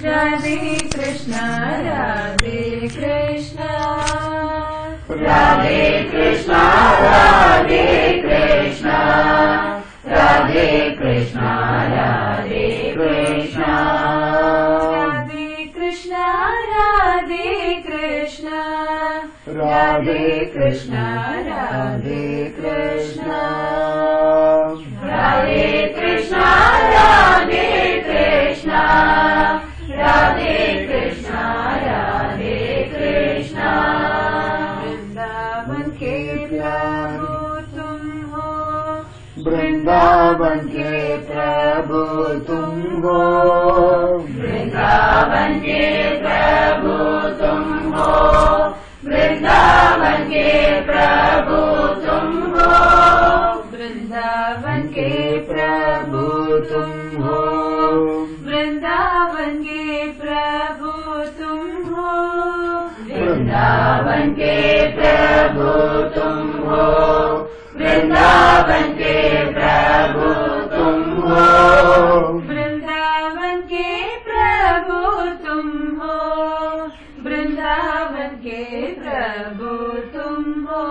राधे कृष्ण राधे कृष्ण राधे कृष्ण राधे कृष्ण राधे कृष्ण राधे कृष्ण राधे कृष्ण राधे कृष्ण राधे कृष्ण राधे कृष्ण राधे कृष्ण राधे कृष्ण राधे कृष्ण राधे कृष्ण वृंदावन के प्रभु तुम हो वृंदावन के प्रभु तुम हो वृंदावन के प्रभु तुम हो वृंदावन के प्रभु तुम हो वृंदावन के प्रभु तुम हो वृंदावन के प्रभु तुम हो वृंदावन के प्रभु तुम हो वृंदावन के प्रभु तुम हो वृंदावन के प्रभु तुम हो वृंदावन के प्रभु तुम हो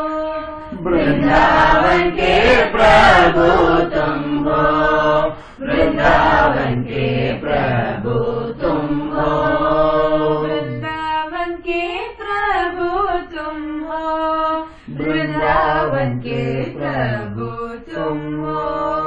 वृंदावन के प्रभु तुम हो वृंदावन के प्रभु तुम हो वृंदावन के प्रभु तुम हो वृंदावन के प्रभु तुम हो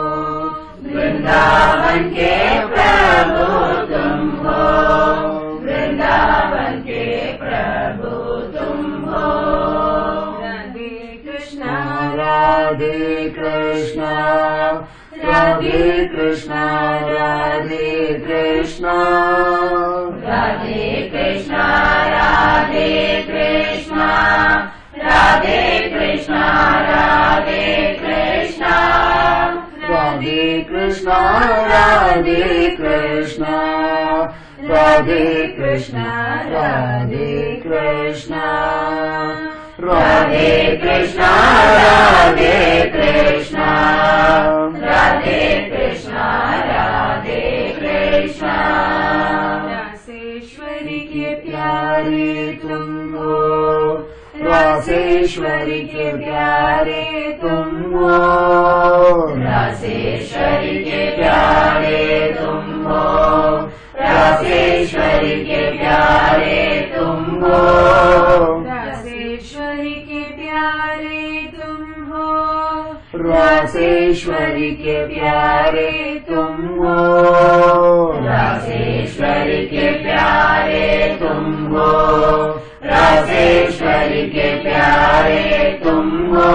वृंदावन के प्रभु तुम हो वृंदावन के प्रभु तुम हो राधे कृष्ण राधे कृष्ण राधे कृष्ण राधे कृष्ण राधे कृष्ण राधे कृष्ण राधे कृष्ण राधे कृष्ण राधे कृष्ण राधे कृष्ण राधे कृष्ण राधे कृष्ण राधे कृष्ण राधे कृष्ण राधे कृष्ण राधे कृष्ण रासेश्वरी के प्यारे तुम हो रासेश्वरी के प्यारे तुम हो रासेश्वरी के प्यारे तुम हो रासेश्वरी के प्यारे तुम हो रासेश्वरी के प्यारे तुम हो रासेश्वरी के प्यारे तुम हो रासेश्वरी के प्यारे तुम हो रासेश्वरी के प्यारे तुम हो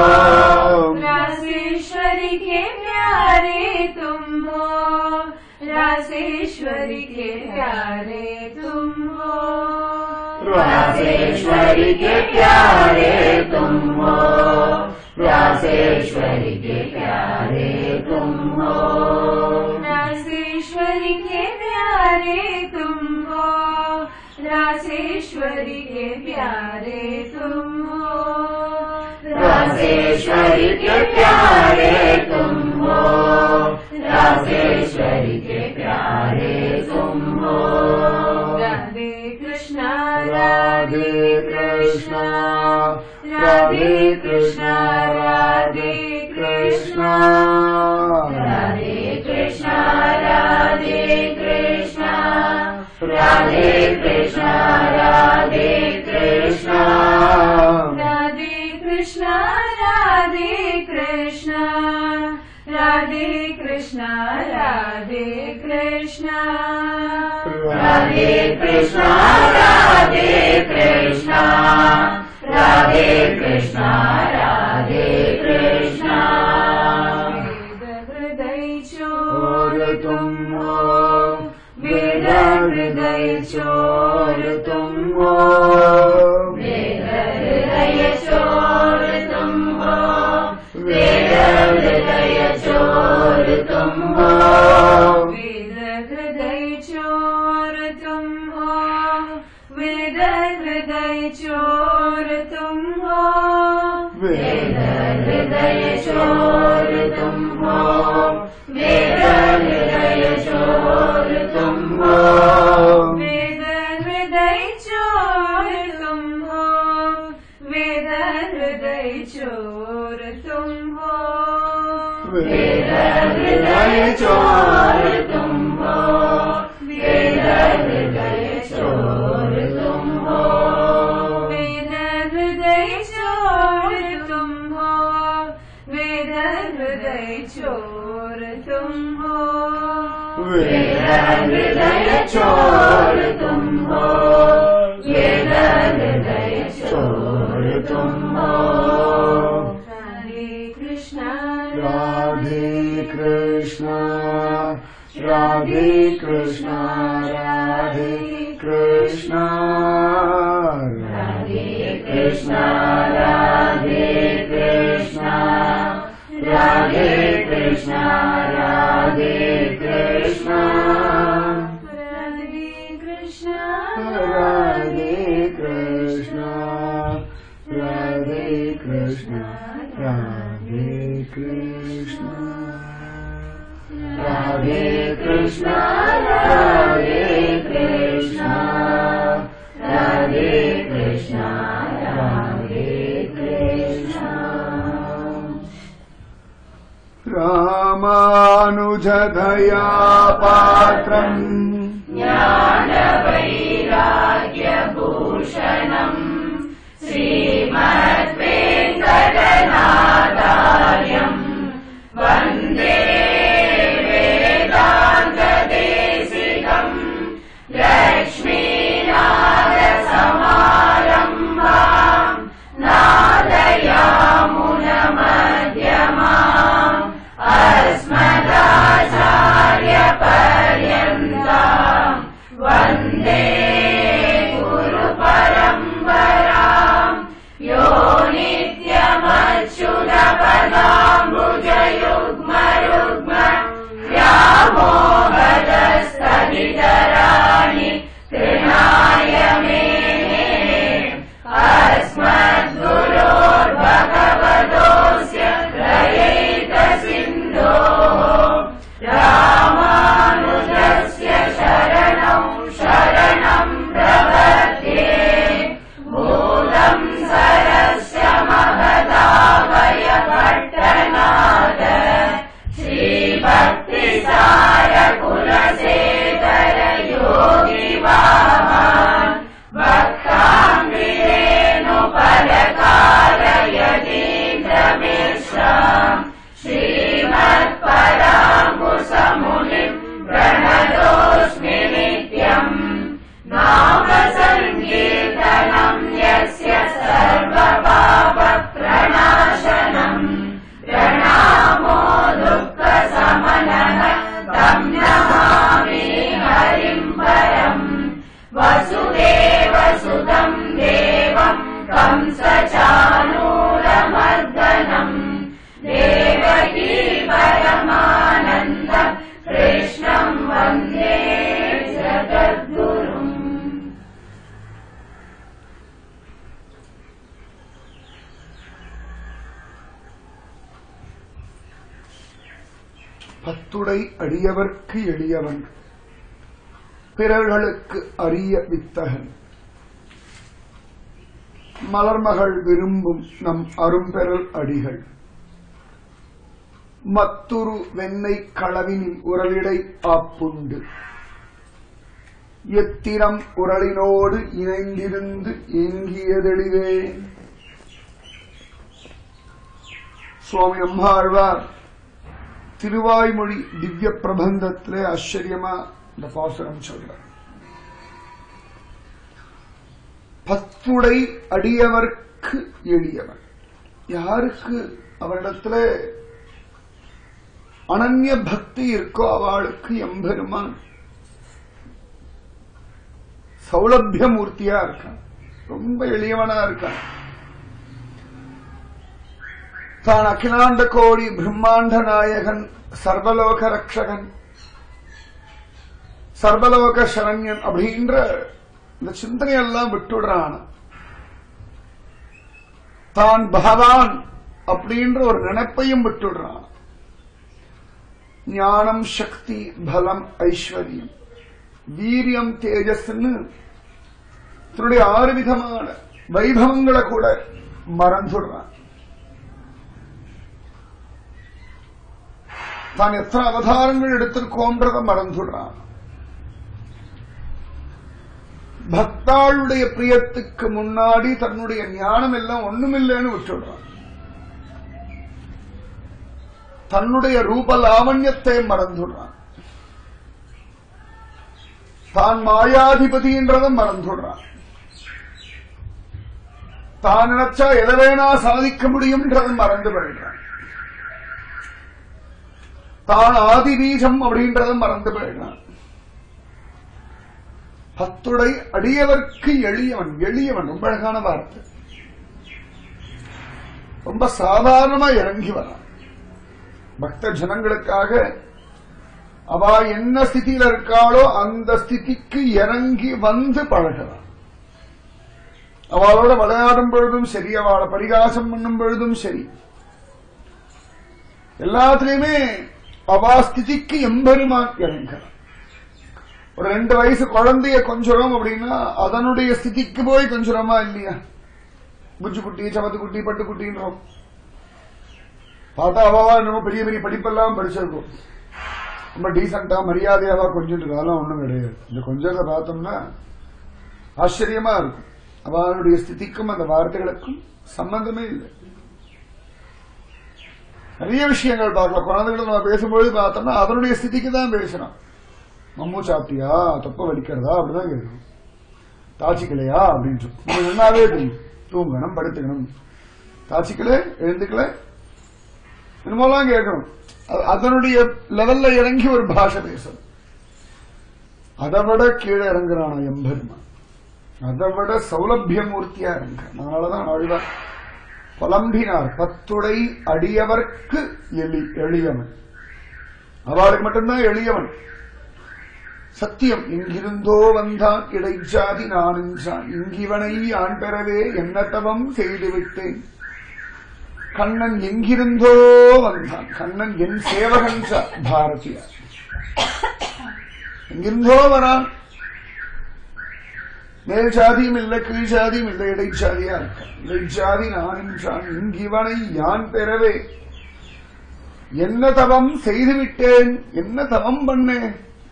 रासेश्वरी के प्यारे तुम हो रासेश्वरी के प्यारे तुम हो रासेश्वरी के प्यारे तुम हो रासेश्वरी के प्यारे तुम हो रासेश्वरी के प्यारे तुम हो रासेश्वरी के प्यारे तुम हो रासेश्वरी के प्यारे तुम हो रासेश्वरी के प्यारे तुम हो राधे कृष्ण राधे कृष्ण राधे कृष्ण राधे कृष्ण राधे कृष्ण राधे कृष्ण राधे कृष्ण राधे कृष्ण राधे कृष्ण राधे कृष्ण राधे कृष्ण राधे कृष्ण राधे कृष्ण राधे कृष्ण राधे कृष्ण राधे कृष्ण वेद हृदय चोर चोर तुम हो वेद हृदय चोर तुम हो वेद हृदय चोर तुम हो वेद हृदय चोर तुम हो वेद हृदय चोर तुम हो वेद हृदय चोर तुम हो वेद हृदय चोर तुम हो वेद हृदय चोर तुम हो वेद हृदय चोर तुम हो वेद हृदय चोर तुम हो राधे कृष्ण राधे कृष्ण राधे कृष्ण राधे कृष्ण राधे कृष्ण राधे कृष्ण राधे कृष्ण राधे कृष्ण राधे कृष्ण राधे कृष्ण राधे कृष्ण राधे कृष्ण राधे कृष्ण राधे कृष्ण राधे कृष्ण राधे कृष्ण रामानुजधया पात्रम् ज्ञानवैराग्यभूषणम् श्रीमद्वेङ्कटनादार्यम् वन्दे वेदान्तदेशिकम् लक्ष्मीनाथसमारम्भाम् नादयामुनमध्यमाम् अस्मदाचार्यपर्यन्ताम् वन्दे गुरुपरम्पराम् यो नित्यमच्युतपदाम्बुजयुग्मरुग्म व्यामोहदस्तदितराणि तृणाय मेने अस्मद्गुरोर्भगवतोऽस्य प्रयैकसिन्धोः रामानुजस्य शरणौ शरणम् प्रपद्ये भूतम् सरस्य महदावय पट्टनाद श्रीभक्तिसार कुलसेकर योगिवाहान् भक्ताङ्गिरेणुपरकालयतीन्द्रमिश्राम् श्रीमत्पराङ्कुशमुनिम् प्रणतोऽस्मि नित्यम् नाम सङ्कीर्तनम् यस्य सर्वपापप्रणाशनम् प्रणामो दुःखसमनः तम् नमामि हरिम् परम् वसुदेवसुतम् देवम् कंसचानूरमर्दनम् देवकी परमानन्दम् कृष्णम् वन्दे जगद्गुरुम् பத்துடை அடியவர்க்கு எளியவன் பிறர்களுக்கு அரிய வித்தகன் மலர்மகள் விரும்பும் நம் அரும்பெறல் அடிகள் மத்துரு வெண்ணை களவினில் உரலிடை ஆப்புண்டு எத்திரம் உரலினோடு இணைந்திருந்து ஏங்கியதெளிவே சுவாமி நம்மாழ்வார் திருவாய்மொழி திவ்ய பிரபந்தத்திலே ஆச்சரியமா இந்த பாசுரம் சொல்றார் பத்துடை அடியவர்க்கு எளியவர் யாருக்கு அவரிடத்துல அனன்ய பக்தி இருக்கோ அவளுக்கு எம்பெருமான் சௌலபியமூர்த்தியா இருக்கான் ரொம்ப எளியவனா இருக்கான் தான் அகிலாண்ட கோடி பிரம்மாண்ட நாயகன் சர்வலோக ரக்ஷகன் சர்வலோக சரண்யன் அப்படின்ற இந்த சிந்தனையெல்லாம் விட்டுடுறான் தான் பகவான் அப்படின்ற ஒரு நினைப்பையும் விட்டுடுறான் ஞானம் சக்தி பலம் ஐஸ்வர்யம் வீரியம் தேஜஸ்ன்னு தன்னுடைய ஆறு விதமான வைபவங்களை கூட மறந்துடுறான் தான் எத்தனை அவதாரங்கள் எடுத்திருக்கோன்றத மறந்துடுறான் பக்தாளுடைய பிரியத்துக்கு முன்னாடி தன்னுடைய ஞானம் எல்லாம் ஒண்ணுமில்லைன்னு விட்டுடுறான் தன்னுடைய ரூப லாவண்யத்தை மறந்துடுறான் தான் மாயாதிபதின்றதை மறந்துடுறான் தான் நினைச்சா எதை வேணா சாதிக்க முடியும்ன்றதை மறந்து போயிடுறான் தான் ஆதி பீஜம் அப்படின்றத மறந்து போயிடுறான் பத்துடை அடியவர்க்கு எளியவன் எளியவன் ரொம்ப அழகான வார்த்தை ரொம்ப சாதாரணமா இறங்கி வரான் பக்த ஜனங்களுக்காக அவ என்ன ஸ்திதியில இருக்காளோ அந்த ஸ்திதிக்கு இறங்கி வந்து பழகிறான் அவளோட விளையாடும் பொழுதும் சரி அவளை பரிகாசம் பண்ணும் பொழுதும் சரி எல்லாத்துலயுமே அவா ஸ்திதிக்கு எம்பெருமான் இறங்குறான் ஒரு ரெண்டு வயசு குழந்தைய கொஞ்சம் அப்படின்னா அதனுடைய ஸ்திதிக்கு போய் கொஞ்சமா இல்லையா புஜ்ஜு குட்டி சமத்து குட்டி பட்டு குட்டின்றோம் பார்த்தா அவாவா நம்ம பெரிய பெரிய படிப்பெல்லாம் படிச்சிருக்கோம் ரொம்ப டீசெண்டா மரியாதையாவா கொஞ்சம் அதெல்லாம் ஒண்ணும் கிடையாது இந்த கொஞ்சத்தை பார்த்தோம்னா ஆச்சரியமா இருக்கும் அவளுடைய ஸ்திதிக்கும் அந்த வார்த்தைகளுக்கும் சம்பந்தமே இல்லை நிறைய விஷயங்கள் பார்க்கலாம் குழந்தைகளை நம்ம பேசும்போது பார்த்தோம்னா அதனுடைய ஸ்திதிக்கு தான் பேசுறோம் மம்மு சாப்பிட்டியா தொப்ப வலிக்கிறதா அப்படிதான் கேட்கணும் தாச்சிக்கலையா அப்படின்ட்டு உங்களுக்கு நல்லாவே தெரியும் தூங்கணும் படுத்துக்கணும் தாச்சிக்கல எழுந்துக்கல என்னமோலாம் கேட்கணும் அது- அதனுடைய லெவல்ல இறங்கி ஒரு பாஷை பேசணும் அதை விட கீழே இறங்குறானா எம்பெருமான் அதை விட சௌலபியமூர்த்தியா இறங்குறான் அதனாலதான் ஆழ்வார் புலம்பினார் பத்துடை அடியவர்க்கு எளி எளியவன் அவளுக்கு மட்டும்தான் எளியவன் சத்தியம் எங்கிருந்தோ வந்தான் இடைச்சாதி நான் என்றான் இங்கிவனை ஆண் பெறவே என்ன தவம் செய்து விட்டேன் கண்ணன் எங்கிருந்தோ வந்தான் கண்ணன் என் சேவகன் ச- பாரதியார் எங்கிருந்தோ வரான் மேல் சாதியும் இல்லை கீழ் சாதியும் இல்லை இடைச்சாதியா இருக்க இடைச்சாதி நான் என்றான் இங்கிவனை யான் பெறவே என்ன தவம் செய்துவிட்டேன் என்ன தவம் பண்ணேன்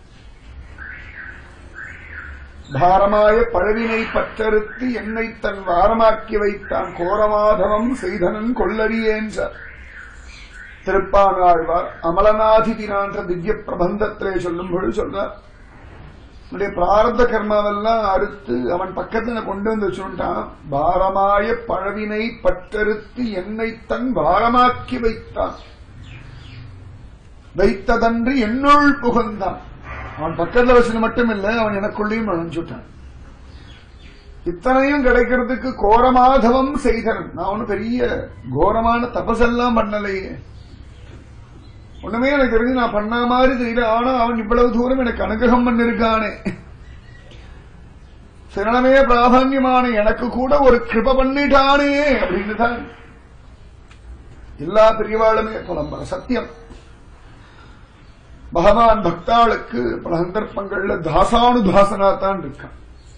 பாரமாய பழவினை பற்றறுத்து என்னை தன் வாரமாக்கி வைத்தான் கோரமாதவம் செய்தனன் கொள்ளறியேன் சார் திருப்பானாழ்வார் அமலநாதிதினான்ற திவ்ய பிரபந்தத்திலே சொல்லும் பொழுது சொல்றார் உன்னுடைய பிராரத்த கர்மாவெல்லாம் அறுத்து அவன் பக்கத்துல கொண்டு வந்து வச்சுட்டான் பாரமாய பழவினை பற்றறுத்து என்னை தன் பாரமாக்கி வைத்தான் வைத்ததன்று என்னுள் புகுந்தான் அவன் பக்கத்துல வச்சது மட்டும் இல்ல அவன் எனக்குள்ளேயும் நுழைஞ்சுட்டான் இத்தனையும் கிடைக்கிறதுக்கு கோரமாதவம் செய்தனன் நான் ஒன்னும் பெரிய கோரமான தபசெல்லாம் பண்ணலையே ஒண்ணுமே எனக்கு தெரிஞ்சு நான் பண்ண மாதிரி தெரியல ஆனா அவன் இவ்வளவு தூரம் எனக்கு அனுகிரகம் பண்ணிருக்கானே சிரணமே பிராதான்யமான எனக்கு கூட ஒரு கிருப பண்ணிட்டானே அப்படின்னு தான் எல்லா பெரியவாளுமே புலம்புற சத்தியம் பகவான் பக்தாளுக்கு பல சந்தர்ப்பங்கள்ல தாசானுதாசனா தான் இருக்கான்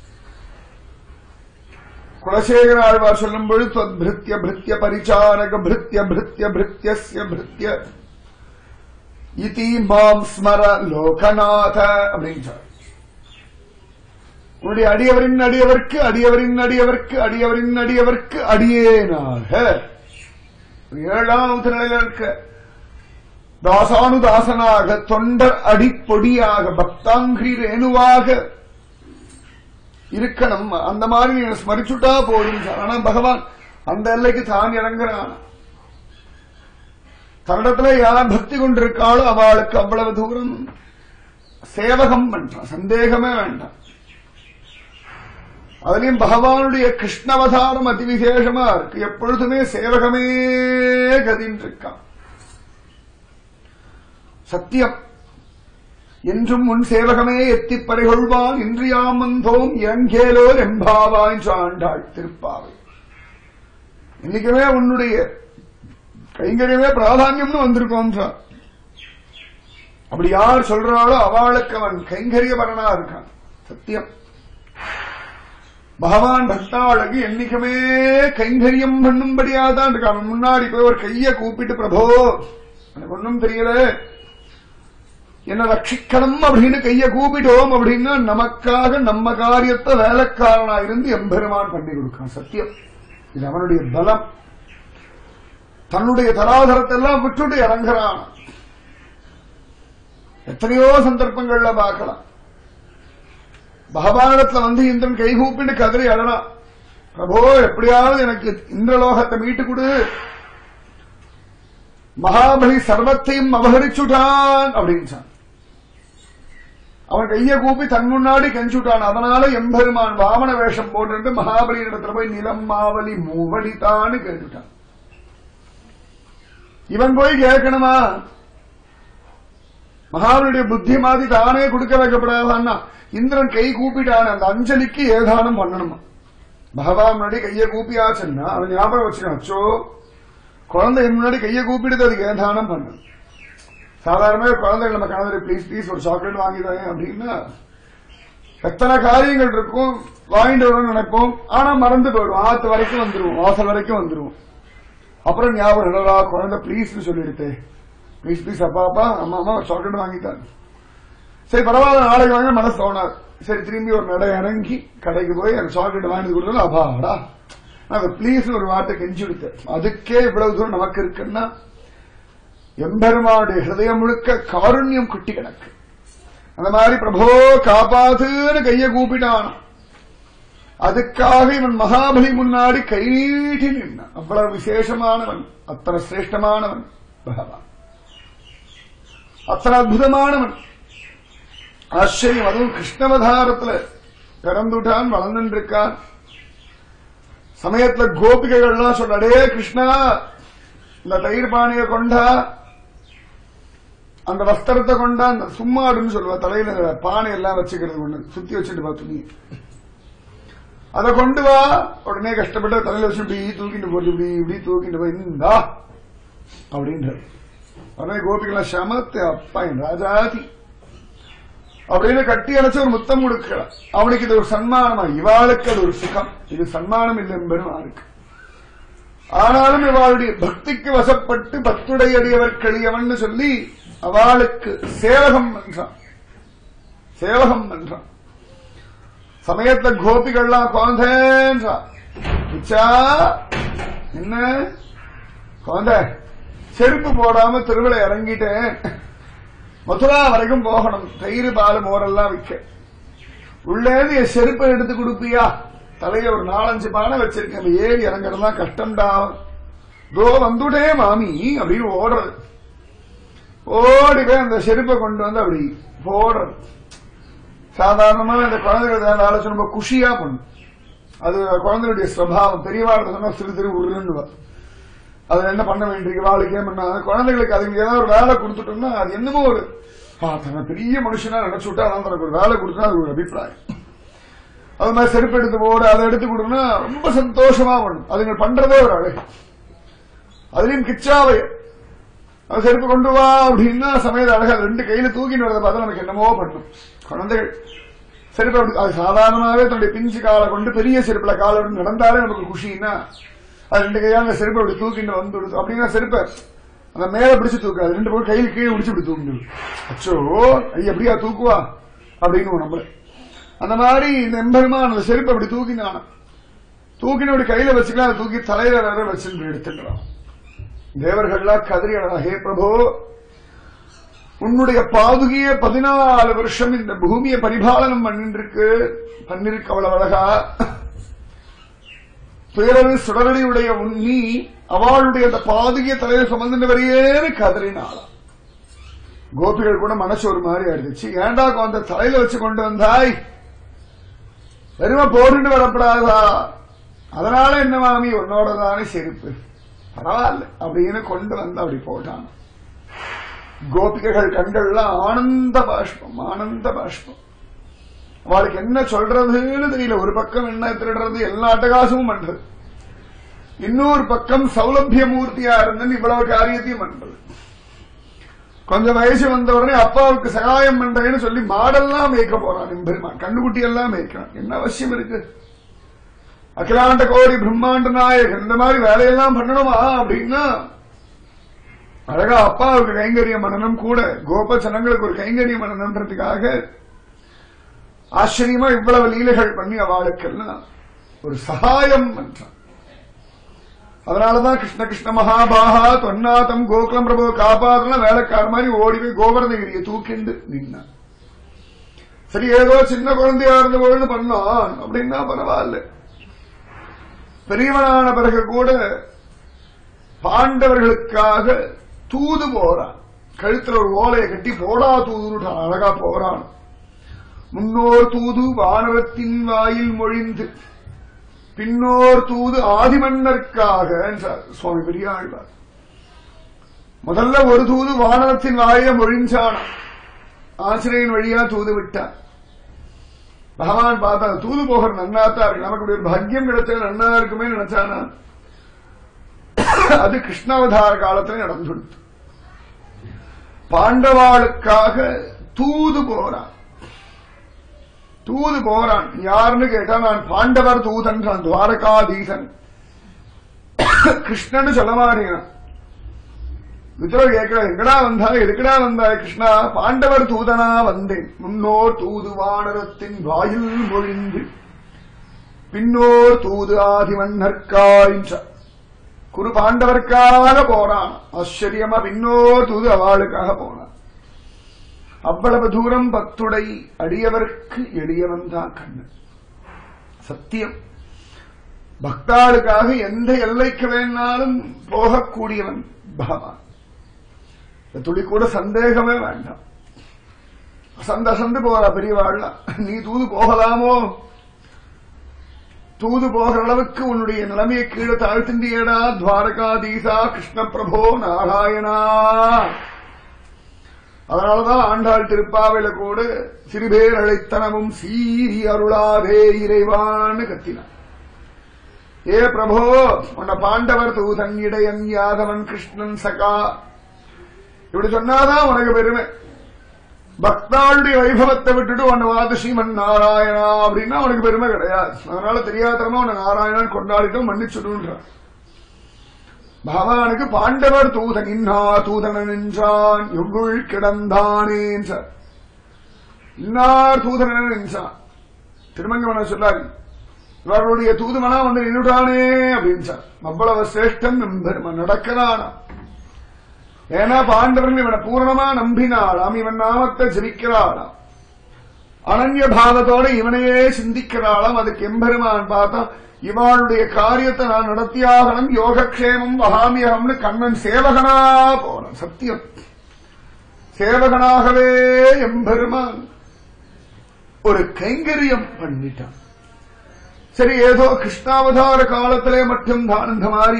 குலசேகர ஆழ்வார் சொல்லும் பொழுது "त्वद् பிருத்திய பிருத்திய பரிச்சாரக பிருத்திய பிருத்திய பிருத்தியஸ்ய பிருத்திய இதி மாம் ஸ்மர லோகநாத அப்படின்றார் உன்னுடைய அடியவரின் அடியவர்க்கு அடியவரின் அடியவர்க்கு அடியவரின் அடியவர்க்கு அடியேனாக ஏழாவது நிலையில இருக்க தாசானுதாசனாக தொண்டர் அடிப்பொடியாக பக்தாங்கிரி ரேணுவாக இருக்கணும் அந்த மாதிரி நீ ஸ்மரிச்சுட்டா போதும் சார். ஆனா பகவான் அந்த எல்லைக்கு தான் இறங்குறான் தன்னிடத்துல யார் பக்தி கொண்டிருக்காளோ அவளுக்கு அவ்வளவு தூரம் சேவகம் பண்றான் சந்தேகமே வேண்டாம் அதுலயும் பகவானுடைய கிருஷ்ணவதாரம் அதிவிசேஷமா இருக்கு எப்பொழுதுமே சேவகமே கதின்னு இருக்கான் சத்தியம் என்றும் உன் சேவகமே எத்திப் பறைகொள்வான் இன்றியாம் வந்தோம் இறங்கேலோர் எம்பாவாய் ஆண்டாள் திருப்பாவை இன்னைக்குமே உன்னுடைய கைங்கரியமே பிராதான்யம்னு வந்திருக்கோன்றான் அப்படி யார் சொல்றாளோ அவளுக்கு அவன் கைங்கரியபரனா இருக்கான் சத்தியம் பகவான் பக்தாளுக்கு என்னைக்குமே கைங்கரியம் பண்ணும்படியா தான் இருக்கான் அவன் முன்னாடி போய் ஒரு கைய கூப்பிட்டு பிரபோ எனக்கு ஒன்றும் தெரியல என்ன ரட்சிக்கணும் அப்படின்னு கைய கூப்பிட்டோம் அப்படின்னா நமக்காக நம்ம காரியத்தை வேலைக்காரனா இருந்து எம்பெருமான் பண்ணி கொடுக்கான் சத்தியம் இது அவனுடைய பலம் தன்னுடைய தராதரத்தை எல்லாம் விட்டுட்டு இறங்குறான் எத்தனையோ சந்தர்ப்பங்கள்ல பார்க்கலாம் பகவானிடத்துல வந்து இந்திரன் கைகூப்பின்னு கதறி அழறான் பிரபோ எப்படியாவது எனக்கு இந்திரலோகத்தை மீட்டு கொடு மகாபலி சர்வத்தையும் அபகரிச்சுட்டான் அப்படின்னு சொன்னான். அவன் கைய கூப்பி தன் முன்னாடி கெஞ்சுட்டான் அதனால எம்பெருமான் வாமன வேஷம் போட்டு மகாபலி இடத்துல போய் நிலம் மாவலி மூவடித்தான்னு கேட்டுட்டான் இவன் போய் கேட்கணுமா மகாபலியுடைய புத்தி மாதிரி தானே கொடுக்க வைக்கப்படாதான்னா இந்திரன் கை கூப்பிட்டான் அந்த அஞ்சலிக்கு ஏதானம் பண்ணணுமா பகவான் முன்னாடி கையை கூப்பியாச்சுன்னா அவன் ஞாபகம் வச்சுக்கணும் அச்சோ குழந்தை என் முன்னாடி கையை கூப்பிடுது அதுக்கு ஏதானம் பண்ணணும் சாதாரணமாக குழந்தைகள் நம்ம கணவர் ப்ளீஸ் ப்ளீஸ் ஒரு சாக்லேட் வாங்கிதாங்க அப்படின்னா எத்தனை காரியங்கள் இருக்கும் வாங்கிட்டு வரணும்னு நினைப்போம் ஆனா மறந்து போயிடும் ஆத்து வரைக்கும் வந்துருவோம் வாசல் வரைக்கும் வந்துருவோம் அப்புறம் ஞாபகம் இல்லடா குழந்தை ப்ளீஸ்னு சொல்லிடுத்தே ப்ளீஸ் ப்ளீஸ் அப்பா அப்பா அம்மா அம்மா ஒரு சாக்லேட் வாங்கிட்டாங்க சரி பரவாயில்ல நாளைக்கு வாங்க மனசு தோணாது சரி திரும்பி ஒரு நடை இறங்கி கடைக்கு போய் அந்த சாக்லேட் வாங்கி கொடுத்தாலும் அப்பாடா நான் ப்ளீஸ் ஒரு வார்த்தை கெஞ்சி கொடுத்தேன் அதுக்கே இவ்வளவு தூரம் நமக்கு இருக்குன்னா எம்பெருமானுடைய ஹிருதயம் முழுக்க காருண்யம் குட்டி கிடக்கு அந்த மாதிரி பிரபோ காப்பாத்துன்னு கைய கூப்பிட்டான் அதுக்காக இவன் மகாபலி முன்னாடி கை நீட்டி நின்னான் அவ்வளவு விசேஷமானவன் அத்தனை சிரேஷ்டமானவன் பகவான் அத்தனை அற்புதமானவன் ஆச்சரியம் அதுவும் கிருஷ்ணவதாரத்துல பிறந்துட்டான் வளர்ந்துட்டு இருக்கான் சமயத்துல கோபிகைகள்லாம் சொல்ல அடே கிருஷ்ணா இந்த தயிர் பானையை கொண்டா அந்த வஸ்திரத்தை கொண்டா அந்த சும்மாடுன்னு சொல்லுவா தலையில பானை எல்லாம் வச்சுக்கிறது ஒண்ணு சுத்தி வச்சுட்டு பா துணி அதை கொண்டு வா உடனே கஷ்டப்பட்டு தலையில வச்சு இப்படி தூக்கிட்டு போட்டு இப்படி இப்படி தூக்கிட்டு போய் இந்தா அப்படின்றார் உடனே கோபிகளாம் சமத்து அப்பா என் ராஜாதி அப்படின்னு கட்டி அணைச்சு ஒரு முத்தம் கொடுக்கிறான் அவனுக்கு இது ஒரு சன்மானமா இவாளுக்கு அது ஒரு சுகம் இது சன்மானம் இல்லை பெருமானுக்கு ஆனாலும் இவாளுடைய பக்திக்கு வசப்பட்டு பத்துடையடியவர் களியவன் சொல்லி அவளுக்கு சேவகம் என்றான் சேவகம் என்றான் சமயத்துல கோபிகள்லாம் குழந்தைன்றான் பிச்சா என்ன குழந்தை செருப்பு போடாம திருவிழா இறங்கிட்டேன் மதுரா வரைக்கும் போகணும் தயிர் பால் மோரெல்லாம் விற்க உள்ளேந்து என் செருப்பை எடுத்து கொடுப்பியா தலையில ஒரு நாலஞ்சு பானை வச்சிருக்கேன் ஏறி இறங்குறதுலாம் கஷ்டம்டா தோ வந்துட்டே மாமி அப்படின்னு ஓடுறது ஓடி போய் அந்த செருப்பை கொண்டு வந்து அப்படி போடுறது சாதாரணமா இந்த குழந்தைகள் ஆலோசனை ரொம்ப குஷியா பண்ணும் அது குழந்தைகளுடைய சுவாவம் பெரியவாள் சொன்னா சிறு திரு உருன்னு அதுல என்ன பண்ண வேண்டியிருக்கு வாளுக்கே பண்ணா குழந்தைகளுக்கு அதுக்கு ஏதாவது ஒரு வேலை கொடுத்துட்டோம்னா அது என்னமோ ஒரு ஆ, தன்னை பெரிய மனுஷனா நினைச்சு விட்டா அதான் தனக்கு ஒரு வேலை கொடுத்தா அது ஒரு அபிப்பிராயம் அது மாதிரி செருப்பு எடுத்து போடு அதை எடுத்து கொடுனா ரொம்ப சந்தோஷமா பண்ணும் அதுங்க பண்றதே ஒரு அழகு அதுலயும் கிச்சாவை அது செருப்பு கொண்டு வா அப்படின்னா சமயத்து அழகா ரெண்டு கையில தூக்கிட்டு வரதை பார்த்தா நமக்கு என்னமோ பண்ணும் குழந்தைகள் செருப்பு அப்படி அது சாதாரணமாவே தன்னுடைய பிஞ்சு காலை கொண்டு பெரிய செருப்புல காலை விட்டு நடந்தாலே நமக்கு குஷின்னா அது ரெண்டு கையால அந்த செருப்பை அப்படி தூக்கிட்டு வந்து விடுது. அப்படின்னா செருப்பை அந்த மேல பிடிச்சு தூக்காது ரெண்டு பேரும் கையில் கீழே பிடிச்சு இப்படி தூக்கிட்டு அச்சோ ஐயா எப்படியா தூக்குவா அப்படின்னு நம்மள அந்த மாதிரி இந்த எம்பெருமான் அந்த செருப்பை அப்படி தூக்கினான தூக்கின அப்படி கையில வச்சுக்கலாம் அதை தூக்கி தலையில வேற வச்சுட்டு எடுத்துக்கிறான் தேவர்கள்லாம் கதறி அழகா, ஹே பிரபு உன்னுடைய பாதுகிய பதினாலு வருஷம் இந்த பூமியை பரிபாலனம் பண்ணிருக்கு பண்ணிருக்கு அவ்வளவு அழகா துயரவு சுடரடியுடைய உன்னி அவளுடைய அந்த பாதுகிய தலையை சுமந்துவரையேன்னு கதறினாளாம் கோபிகள் கூட மனசு ஒரு மாதிரி ஆயிடுச்சு ஏண்டா அந்த தலையில வச்சு கொண்டு வந்தாய் வெறும போட்டுட்டு வரப்படாதா அதனால என்ன மாமி உன்னோட தானே செருப்பு பரவாயில்ல அப்படின்னு கொண்டு வந்து அப்படி போட்டான் கோபிகைகள் கண்கள்லாம் ஆனந்த பாஷ்பம் ஆனந்த பாஷ்பம் அவளுக்கு என்ன சொல்றதுன்னு தெரியல ஒரு பக்கம் என்ன திருடுறது எல்லா அட்டகாசமும் பண்றது இன்னொரு பக்கம் சௌலபிய மூர்த்தியா இருந்தன்னு இவ்வளவு காரியத்தையும் பண்றது கொஞ்சம் வயசு வந்த உடனே அப்பாவுக்கு சகாயம் பண்றேன்னு சொல்லி மாடெல்லாம் மேய்க்க போறான் எம்பெருமான் கண்ணுக்குட்டி எல்லாம் மேய்க்கிறான் என்ன அவசியம் இருக்கு அகிலாண்ட கோடி பிரம்மாண்ட நாயகன் இந்த மாதிரி வேலையெல்லாம் பண்ணணுமா அப்படின்னா அழகா அப்பாவுக்கு கைங்கரிய மனநம் கூட கோப ஜனங்களுக்கு ஒரு கைங்கரிய மனநம்ன்றதுக்காக ஆச்சரியமா இவ்வளவு லீலைகள் பண்ணி அவளுக்கெல்லாம் ஒரு சகாயம் பண்றான் அதனாலதான் கிருஷ்ண கிருஷ்ண மகாபாகா தொன்னாதம் கோகுலம் பிரபு காப்பாதுலாம் வேலைக்கார மாதிரி ஓடி போய் கோவர்தகிரியை தூக்கிண்டு நின்னான் சரி ஏதோ சின்ன குழந்தையா இருந்த பொழுது பண்ணான் அப்படின்னா பரவாயில்ல பெரியவனான பிறகு கூட பாண்டவர்களுக்காக தூது போறான் கழுத்துல ஒரு ஓலையை கட்டி போடா தூதுன்னு அழகா போறான் முன்னோர் தூது வானவத்தின் வாயில் மொழிந்து பின்னோர் தூது ஆதிமன்னர்க்காக என்றார் சுவாமி பெரியாழ்வார் முதல்ல ஒரு தூது வானவத்தின் வாயில மொழிஞ்சான் ஆசிரியன் வழியா தூது விட்டான் பகவான் பார்த்தா தூது போகிற நன்னாத்தான் இருக்கு நமக்கு இப்படி ஒரு பாக்கியம் கிடைச்சா நன்னா இருக்குமே நினைச்சானா அது கிருஷ்ணாவதார காலத்துல நடந்துடுத்து பாண்டவாளுக்காக தூது போறான் தூது போறான் யாருன்னு கேட்டா நான் பாண்டவர் தூதன்றான் துவாரகாதீசன் கிருஷ்ணன்னு சொல்ல மாட்டேன் விதுரர் கேட்கிற எங்கடா வந்தா எதுக்குடா வந்தா கிருஷ்ணா பாண்டவர் தூதனா வந்தேன் முன்னோர் தூது வானரத்தின் வாயில் மொழிந்து பின்னோர் தூது ஆதிமன்னர்காயின்றார் குரு பாண்டவர்க்காக போறான் ஆச்சரியமா பின்னோர் தூது அவளுக்காக போனான் அவ்வளவு தூரம் பத்துடை அடியவர்க்கு எளியவன் தான் கண்ணன் சத்தியம் பக்தாளுக்காக எந்த எல்லைக்கு வேணாலும் போகக்கூடியவன் பகவான் இந்த துளி கூட சந்தேகமே வேண்டாம் அசந்து அசந்து போறா பெரியவாழ்லாம் நீ தூது போகலாமோ தூது போகிற அளவுக்கு உன்னுடைய நிலைமையை கீழே தாழ்த்திண்டியடா துவாரகாதீசா கிருஷ்ண பிரபோ நாராயணா அதனாலதான் ஆண்டாள் திருப்பாவையில கூட சிறுபேர் அழைத்தனமும் சீரி அருளாதே இறைவான்னு கத்தினான் ஏ பிரபோ உன்னை பாண்டவர் தூதன் இடையன் யாதவன் கிருஷ்ணன் சகா இப்படி சொன்னாதான் உனக்கு பெருமை பக்தாளுடைய வைபவத்தை விட்டுட்டு உன்னை வாது ஸ்ரீமன் நாராயணா அப்படின்னா உனக்கு பெருமை கிடையாது அதனால தெரியாதனமா உன்னை நாராயணன் கொண்டாடிட்டும் மன்னிச்சுடுன்றான் பகவானுக்கு பாண்டவர் தூதன் இன்னா தூதன் நின்றான் எங்குள் கிடந்தானே என்றார் இன்னார் தூதன் நின்றான் திருமங்கமன சொல்லாரு இவர்களுடைய தூதுமனா வந்து நின்றுட்டானே அப்படின்றார் அவ்வளவு சிரேஷ்டம் எம்பெருமன் நடக்கிறானா ஏன்னா பாண்டவர்கள் இவனை பூரணமா நம்பினாளாம் இவன் நாமத்தை ஜபிக்கிறாளாம் அனன்ய பாவத்தோட இவனையே சிந்திக்கிறாளாம் அதுக்கு எம்பெருமான் பார்த்தா இவாளுடைய காரியத்தை நான் நடத்தியாகணும் யோகக்ஷேமம் வகாமியகம்னு கண்ணன் சேவகனா போனான் சத்தியம் சேவகனாகவே எம்பெருமான் ஒரு கைங்கரியம் பண்ணிட்டான் சரி ஏதோ கிருஷ்ணாவதார காலத்திலே மட்டும்தான் இந்த மாதிரி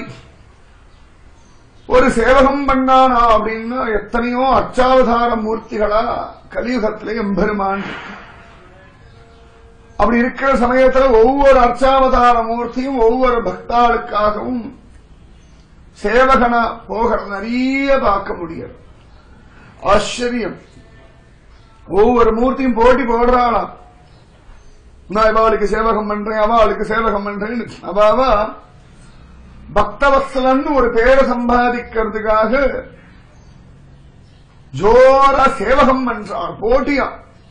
ஒரு சேவகம் பண்ணானா அப்படின்னா எத்தனையோ அச்சாவதார மூர்த்திகளா கலியுகத்திலே எம்பெருமான் இருக்கு. அப்படி இருக்கிற சமயத்துல ஒவ்வொரு அர்ச்சாவதார மூர்த்தியும் ஒவ்வொரு பக்தாளுக்காகவும் சேவகனா போகிற நிறைய பார்க்க முடியாது ஆச்சரியம் ஒவ்வொரு மூர்த்தியும் போட்டி போடுறாளாம் நான் இவாளுக்கு சேவகம் பண்றேன் அவளுக்கு சேவகம் பண்றேன்னு அவாவா பக்தவத்சலன் ஒரு பேரை சம்பாதிக்கிறதுக்காக ஜோரா சேவகம் பண்றான் போட்டியா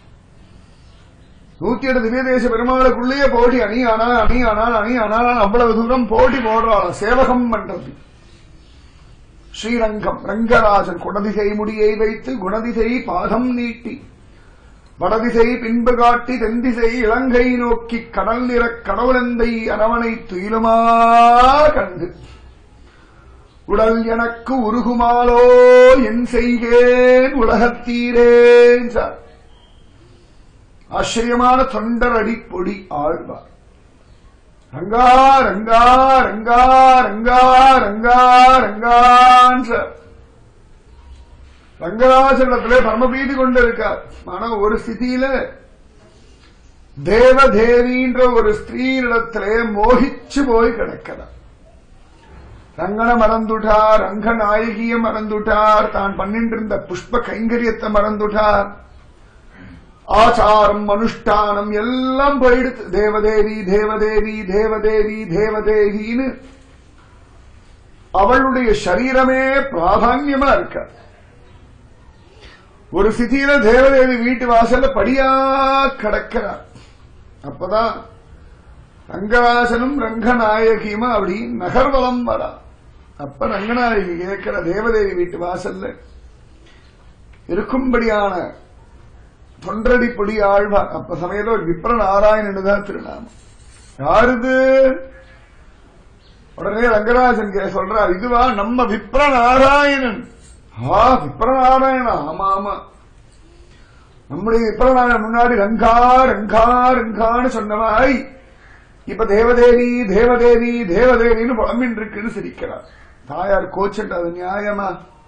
நூத்தி எட்டு திவ்ய தேச பெருமாளுக்குள்ளேயே போட்டி அணி ஆனால் அணி ஆனால் அணி ஆனால் அவ்வளவு தூரம் போட்டி போடுறாள் சேவகம் பண்றது ஸ்ரீரங்கம் ரங்கராஜன் குடதிசை முடியை வைத்து குணதிசை பாதம் நீட்டி வடதிசை பின்பு காட்டி தென்திசை இலங்கை நோக்கி கடல் நிற கடவுளந்தை அரவணை துயிலுமா கண்டு உடல் எனக்கு உருகுமாலோ என் செய்கேன் உலகத்தீரேன் சார் ஆச்சரியமான தொண்டர் அடிப்பொடி ஆழ்வார் ரங்கா ரங்கா ரங்கா ரங்கா ரங்கா ரங்கான் சார் ரங்கராஜனிடத்திலே பரமபீதி கொண்டு இருக்கார் ஆனா ஒரு ஸ்திதியில தேவதேவின்ற ஒரு ஸ்திரீனிடத்திலே மோகிச்சு போய் கிடக்கிறார் ரங்கனை மறந்துட்டார் ரங்க நாயகிய மறந்துட்டார் தான் பண்ணிட்டு இருந்த புஷ்ப கைங்கரியத்தை மறந்துட்டார் ஆச்சாரம் அனுஷ்டானம் எல்லாம் போயிடுத்து தேவதேவி தேவதேவி தேவதேவி தேவதேவின்னு அவளுடைய சரீரமே பிராதான்யமா இருக்கார் ஒரு சிதியில தேவதேவி வீட்டு வாசல்ல படியா கிடக்கிறார் அப்பதான் ரங்கராசனும் ரங்கநாயகியுமா அப்படி நகர்வலம் வரா அப்ப ரங்கநாயகி கேட்கிற தேவதேவி வீட்டு வாசல்ல இருக்கும்படியான தொண்டடி பொடி ஆழ்வார் அப்ப சமயத்துல ஒரு விப்ர நாராயணன் தான் திருநாமம் யாருது உடனே ரங்கராஜன் கே சொல்றார் இதுவா நம்ம விப்ர நாராயணன் ஆ விப்ர நாராயணா ஆமா ஆமா நம்முடைய விப்ரநாராயணன் முன்னாடி ரங்கா ரங்கா ரங்கான்னு சொன்னவாய் இப்ப தேவதேவி தேவதேவி தேவதேவின்னு புலம்பின் இருக்குன்னு சிரிக்கிறார் தாயார் கோச்சண்ட் அது நியாயமா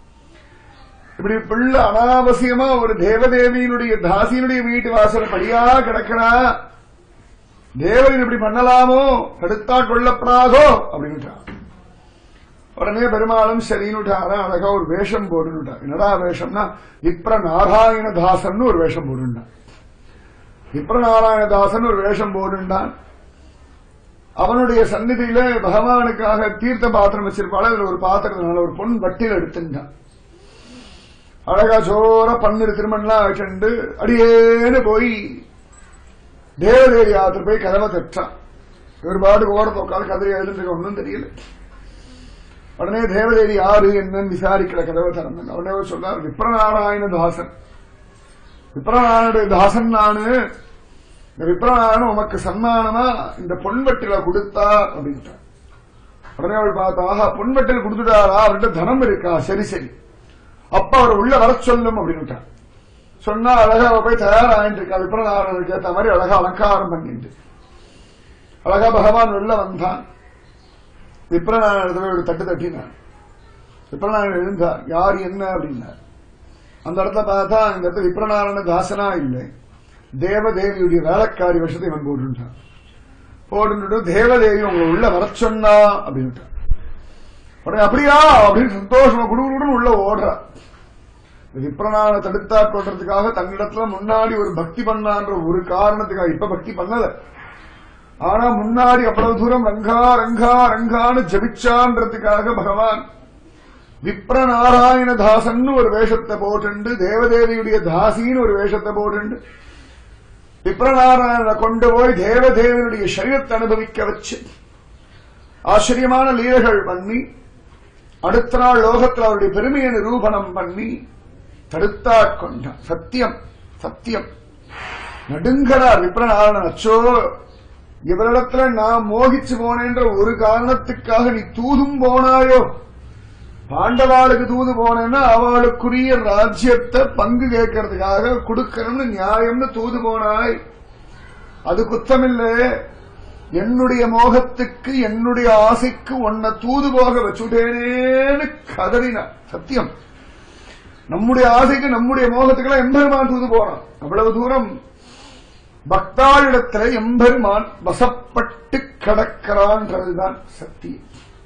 இப்படி பிள்ளை அனாவசியமா ஒரு தேவதேவியினுடைய தாசியினுடைய வீட்டு வாசல் படியா கிடக்கிறா தேவன் இப்படி பண்ணலாமோ தடுத்தா கொள்ளப்படாதோ அப்படின்னுட்டார் உடனே பெருமாளும் சரின்னுட்டாரா அழகா ஒரு வேஷம் போடுன்னுட்டார் என்னடா வேஷம்னா விப்ர நாராயணதாசன் ஒரு வேஷம் போடுண்டான் விப்ர நாராயணதாசன் ஒரு வேஷம் போடுண்டான் அவனுடைய சந்நிதியில பகவானுக்காக தீர்த்த பாத்திரம் வச்சிருப்பாள் அதுல ஒரு பாத்திரத்தினால ஒரு பொன் வட்டில் எடுத்துட்டான் அழகா சோர பன்னீர் திருமணம்லாம் வச்சுண்டு அடியேன்னு போய் தேவதேவி ஆத்திர போய் கதவை தட்டான் ஒரு பாட்டுக்கு ஓரத்தை உட்காந்து கதறி எழுந்துருக்க ஒன்றும் தெரியல உடனே தேவதேவி யாரு என்னன்னு விசாரிக்கிற கதவை திறந்தாங்க உடனே அவர் சொன்னார் விப்ரநாராயண தாசன் விப்ரநாராயண தாசன் நானு இந்த விப்ரநாராயணன் உமக்கு சன்மானமா இந்த பொன்வட்டில கொடுத்தா அப்படின்ட்டார் உடனே அவள் பார்த்தா ஆஹா பொன்வட்டில் கொடுத்துட்டாரா அவர்கிட்ட தனம் இருக்கா சரி சரி அப்ப அவர் உள்ள வர சொல்லும் அப்படின்னுட்டார் சொன்னா அழகா அவ போய் தயாராயிட்டு இருக்கா விப்ரநாராயணனுக்கு ஏத்த மாதிரி அழகா அலங்காரம் பண்ணிட்டு அழகா பகவான் உள்ள வந்தான் விப்ரநாராயணத்துல ஒரு தட்டு தட்டினார் விப்ரநாராயணன் எழுந்தார் யார் என்ன அப்படின்னார் அந்த இடத்துல பார்த்தா இந்த இடத்துல விப்ரநாராயண தாசனா இல்லை தேவதேவியுடைய வேலைக்காரி வருஷத்தை இவன் போட்டுட்டான் போட்டு தேவதேவி உங்களை உள்ள வர சொன்னா அப்படின்ட்டான் உடனே அப்படியா அப்படின்னு சந்தோஷமா குடுகுடுன்னு உள்ள ஓடுறா விப்ரநாராயண தடுத்தா கொள்றதுக்காக தன்னிடத்துல முன்னாடி ஒரு பக்தி பண்ணான்ற ஒரு காரணத்துக்காக இப்ப பக்தி பண்ணல ஆனா முன்னாடி அவ்வளவு தூரம் ரங்கா ரங்கா ரங்கான்னு ஜபிச்சான்றதுக்காக பகவான் விப்ரநாராயண தாசன் ஒரு வேஷத்தை போட்டுண்டு தேவதேவியுடைய தாசின்னு ஒரு வேஷத்தை போட்டுண்டு விப்ரநாராயணனை கொண்டு போய் தேவதேவனுடைய சரீரத்தை அனுபவிக்க வச்சு ஆச்சரியமான லீலைகள் பண்ணி அடுத்த நாள் லோகத்தில் அவருடைய பெருமையை நிரூபணம் பண்ணி தடுத்தாட்கொண்டான் சத்தியம் சத்தியம் நடுங்கறார் விப்ரநாராயணன் அச்சோ இவரிடத்துல நான் மோகிச்சு போனேன்ற ஒரு காரணத்துக்காக நீ தூதும் போனாயோ பாண்டவாளுக்கு தூது போனேன்னா அவளுக்குரிய ராஜ்யத்தை பங்கு கேட்கறதுக்காக கொடுக்கணும்னு நியாயம்னு தூது போனாய் அது குத்தமில்லை என்னுடைய மோகத்துக்கு என்னுடைய ஆசைக்கு உன்னை தூது போக வச்சுட்டேனேன்னு கதறினான் சத்தியம் நம்முடைய ஆசைக்கு நம்முடைய மோகத்துக்கெல்லாம் எம்பெருமான் தூது போறான் அவ்வளவு தூரம் பக்தாளிடத்துல எம்பெருமான் வசப்பட்டு கிடக்கிறான்றதுதான் சத்தியம்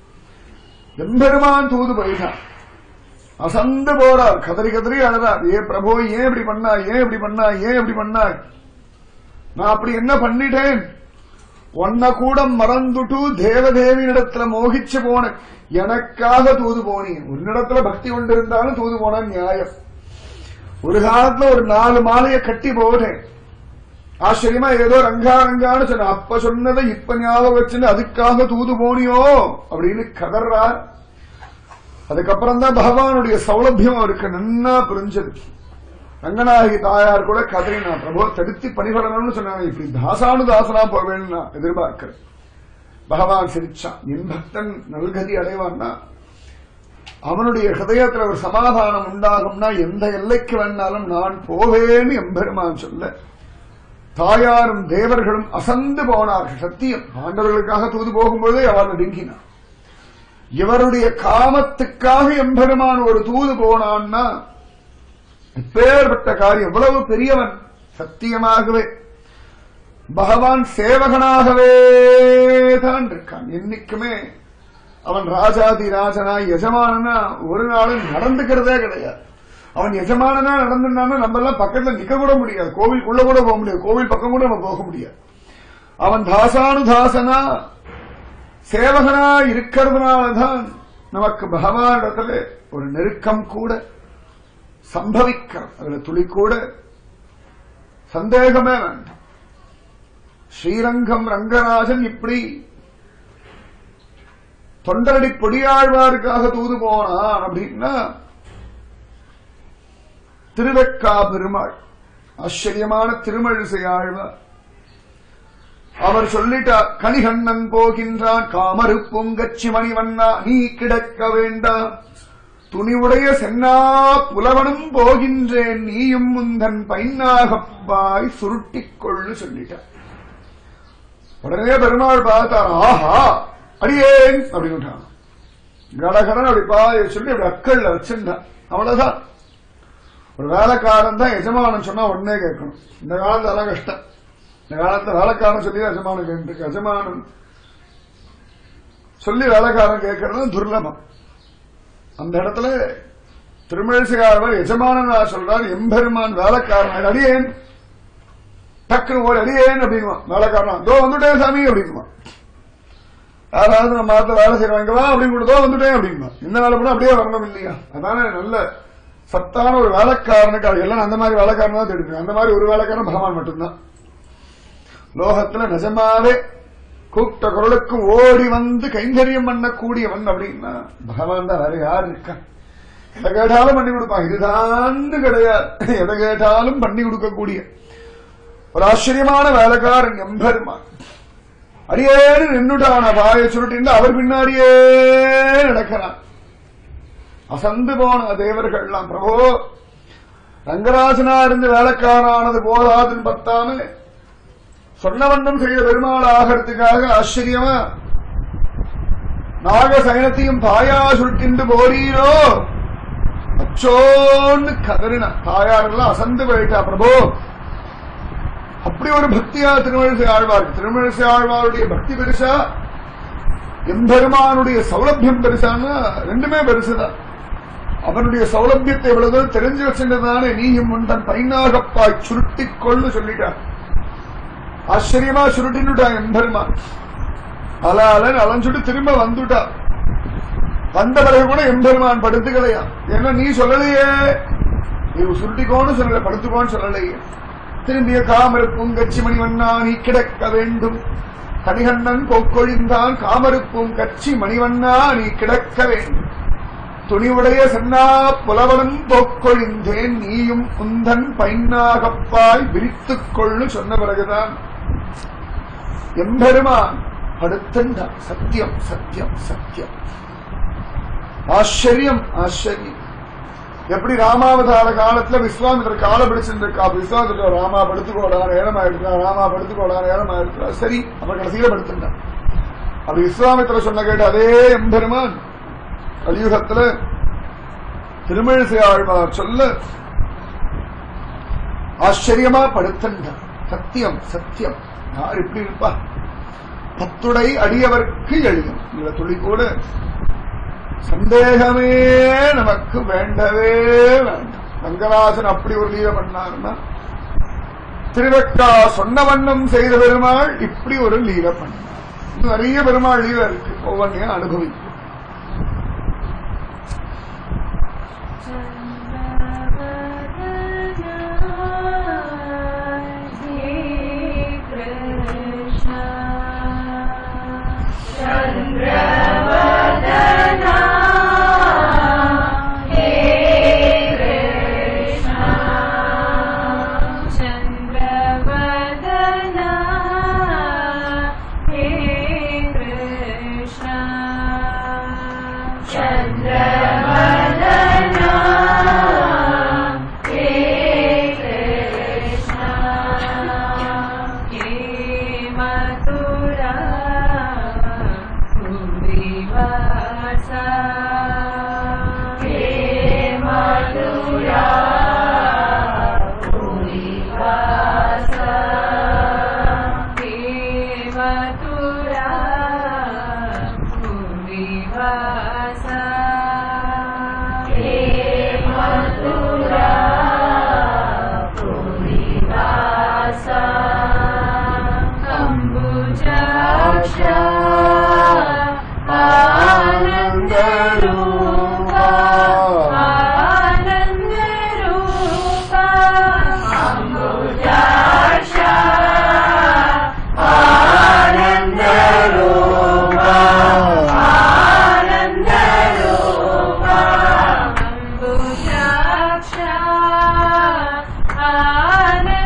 எம்பெருமான் தூது போயிட்டான் அசந்து போறார் கதறி கதறி அழுதார் ஏ பிரபு ஏன் இப்படி பண்ணா ஏன் இப்படி பண்ணா ஏன் இப்படி பண்ணா நான் அப்படி என்ன பண்ணிட்டேன் உன்ன கூட மறந்துட்டு தேவதேவியிடத்துல மோகிச்சு போன எனக்காக தூது போனேன் உன்னிடத்துல பக்தி கொண்டிருந்தாலும் தூது போன நியாயம் ஒரு காலத்துல ஒரு நாலு மாலையை கட்டி போட்டேன் ஆச்சரியமா ஏதோ ரங்கா ரங்கான்னு சொன்ன அப்ப சொன்னதை இப்ப ஞாபகம் வச்சுன்னு அதுக்காக தூது போனியோ அப்படின்னு கதறார் அதுக்கப்புறம் தான் பகவானுடைய சௌலபியம் அவருக்கு நன்னா புரிஞ்சது ரங்கநாயகி தாயார் கூட கதறினா பிரபு தடுத்து பணிபடணும்னு சொன்னாங்க இப்படி தாசானு தாசனா போவேன்னு நான் எதிர்பார்க்கிறேன் பகவான் சிரிச்சான் என் பக்தன் நல்கதி அடைவான்னா அவனுடைய ஹிருதயத்துல ஒரு சமாதானம் உண்டாகும்னா எந்த எல்லைக்கு வேணாலும் நான் போவேன்னு எம்பெருமான் சொல்ல தாயாரும் தேவர்களும் அசந்து போனார்கள் சத்தியம் ஆண்டவர்களுக்காக தூது போகும்போதே அவள் நடுங்கினார் இவருடைய காமத்துக்காக எம்பெருமான் ஒரு தூது போனான்னா இப்பேற்பட்ட காரியம் எவ்வளவு பெரியவன் சத்தியமாகவே பகவான் சேவகனாகவே தான் இருக்கான் என்னைக்குமே அவன் ராஜாதி ராஜனா எஜமானனா ஒரு நாளும் நடந்துக்கிறதே கிடையாது அவன் எஜமானனா நடந்துனானா நம்ம எல்லாம் பக்கத்துல நிக்க கூட முடியாது கோவிலுக்குள்ள கூட போக முடியாது கோவில் பக்கம் கூட நம்ம போக முடியாது அவன் தாசானுதாசனா சேவகனா இருக்கிறதுனாலதான் நமக்கு பகவானிடத்துல ஒரு நெருக்கம் கூட சம்பவிக்கிறது அதுல துளி கூட சந்தேகமே வேண்டாம் ஸ்ரீரங்கம் ரங்கராஜன் இப்படி தொண்டரடி பொடியாழ்வாருக்காக தூது போனான் அப்படின்னா திருவெக்கா பெருமாள் ஆச்சரியமான திருமழிசை ஆழ்வார் அவர் சொல்லிட்டார் கணிகண்ணன் போகின்றான் காமரு பொங்கச்சி மணிவண்ணா நீ கிடக்க வேண்டாம் துணிவுடைய சென்னா புலவனும் போகின்றேன் நீயும் முந்தன் பைன்னாகப்பாய் சுருட்டிக் கொள்ளு சொல்லிட்டார் உடனே பெருமாள் பார்த்தார் ஆஹா அடியேன் அப்படின்னு கடகடன் அப்படி பாய சொல்லி அப்படி அக்கல்ல வச்சிருந்தான் அவ்வளவுதான் ஒரு வேலைக்காரன் தான் எஜமானன் சொன்னா உடனே கேட்கணும் இந்த காலத்துல அதெல்லாம் கஷ்டம் இந்த காலத்துல வேலைக்காரன் சொல்லி எஜமானன் கேட்டு எஜமானன் சொல்லி வேலைக்காரன் கேட்கறது துர்லபம் அந்த இடத்துல திருமழிசையாளர் எஜமானன் சொல்றார் எம்பெருமான் வேலைக்காரன் அடியேன் டக்குனு ஒரு அடியேன் அப்படின்வான் வேலைக்காரன் தோ வந்துட்டேன் சாமி அப்படின்வான் யாராவது நம்ம மாதத்துல வேலை செய்வாங்க வா அப்படின்னு கூட தோ வந்துட்டேன் அப்படின்வான் இந்த வேலை கூட அப்படியே வரணும் இல்லையா அதானே நல்ல சத்தான ஒரு வேலைக்காரனுக்கு அது எல்லாம் அந்த மாதிரி வேலைக்காரன் தான் தெரியும் அந்த மாதிரி ஒரு வேலைக்காரன் பகவான் மட்டும்தான் லோகத்துல நிஜமாவே கூப்பிட்ட குரலுக்கு ஓடி வந்து கைங்கரியம் பண்ணக்கூடியவன் அப்படின்னா பகவான் தான் வேற யார் இருக்கா எதை கேட்டாலும் பண்ணி கொடுப்பான் இதுதான் கிடையாது எதை கேட்டாலும் பண்ணி கொடுக்கக்கூடிய ஒரு ஆச்சரியமான வேலைக்காரன் எம்பெருமான் அடியேன்னு நின்னுட்டான வாயை சுருட்டின்னு அவர் பின்னாடியே நடக்கிறான் அசந்து போன தேவர்கள்லாம் பிரபோ ரங்கராஜனா இருந்து வேலைக்காரனானது போதாதுன்னு பத்தாம சொன்னவண்ணம் செய்த பெருமாள் ஆகிறதுக்காக ஆச்சரியமா நாகசயனத்தையும் தாயா சுருட்டிண்டு போறீரோ அச்சோன்னு கதறினா தாயாரெல்லாம் அசந்து போயிட்டா பிரபு அப்படி ஒரு பக்தியா திருமழிசை ஆழ்வார் திருமழிசை ஆழ்வாருடைய பக்தி பெருசா எம்பெருமானுடைய சௌலபியம் பெருசான்னா ரெண்டுமே பெருசுதான் அவனுடைய சௌலபியத்தை எவ்வளவு தெரிஞ்சு வச்சிருந்ததானே நீயும் உன் பைனாகப்பாய் சுருட்டிக் கொள்ளு சொல்லிட்டான் ஆச்சரியமா சுருட்டின்னுட்டான் எம்பெருமான் அலாலன் அலைஞ்சுட்டு திரும்ப வந்துட்டா வந்த பிறகு கூட எம்பெருமான் படுத்துக்கலையா ஏன்னா நீ சொல்லலையே நீ சுருட்டிக்கோன்னு சொல்லல படுத்துக்கோன்னு சொல்லலையே திரும்பிய காமருப்பும் கட்சி மணிவண்ணா நீ கிடக்க வேண்டும் கணிகண்ணன் போக்கொழிந்தான் காமருப்பும் கட்சி மணிவண்ணா நீ கிடக்க வேண்டும் துணிவுடைய சென்னா புலவனும் போக்கொழிந்தேன் நீயும் உந்தன் பைன்னாகப்பாய் விரித்துக் கொள்ளு சொன்ன பிறகுதான் எம்பெருமான் படுத்தண்டான் சத்தியம் சத்தியம் சத்தியம் ஆச்சரியம் ஆச்சரியம் எப்படி ராமாவதார காலத்துல விஸ்வாமித்தர் கால பிடிச்சிருந்திருக்கா விஸ்வாமித்தர் ராமா படுத்துக்கோடா நேரம் ஆயிருக்கா ராமா படுத்துக்கோடா நேரம் ஆயிருக்கா சரி அப்ப கடைசியில படுத்துட்டான் அப்படி விஸ்வாமித்திர சொன்ன கேட்டு அதே எம்பெருமான் கலியுகத்துல திருமழிசை ஆழ்வார் சொல்ல ஆச்சரியமா படுத்தண்டான் சத்தியம் சத்தியம் யார் இப்படி இருப்பா பத்துடை அடியவர்க்கு எளியும் இந்த துளி கூட சந்தேகமே நமக்கு வேண்டவே வேண்டாம் ரங்கராஜன் அப்படி ஒரு லீலை பண்ணாருன்னா திருவக்கா சொன்ன வண்ணம் செய்த பெருமாள் இப்படி ஒரு லீலை பண்ணார் இன்னும் நிறைய பெருமாள் லீலை இருக்கு ஒவ்வொன்றையும் அனுபவிக்கும் ஆனந்த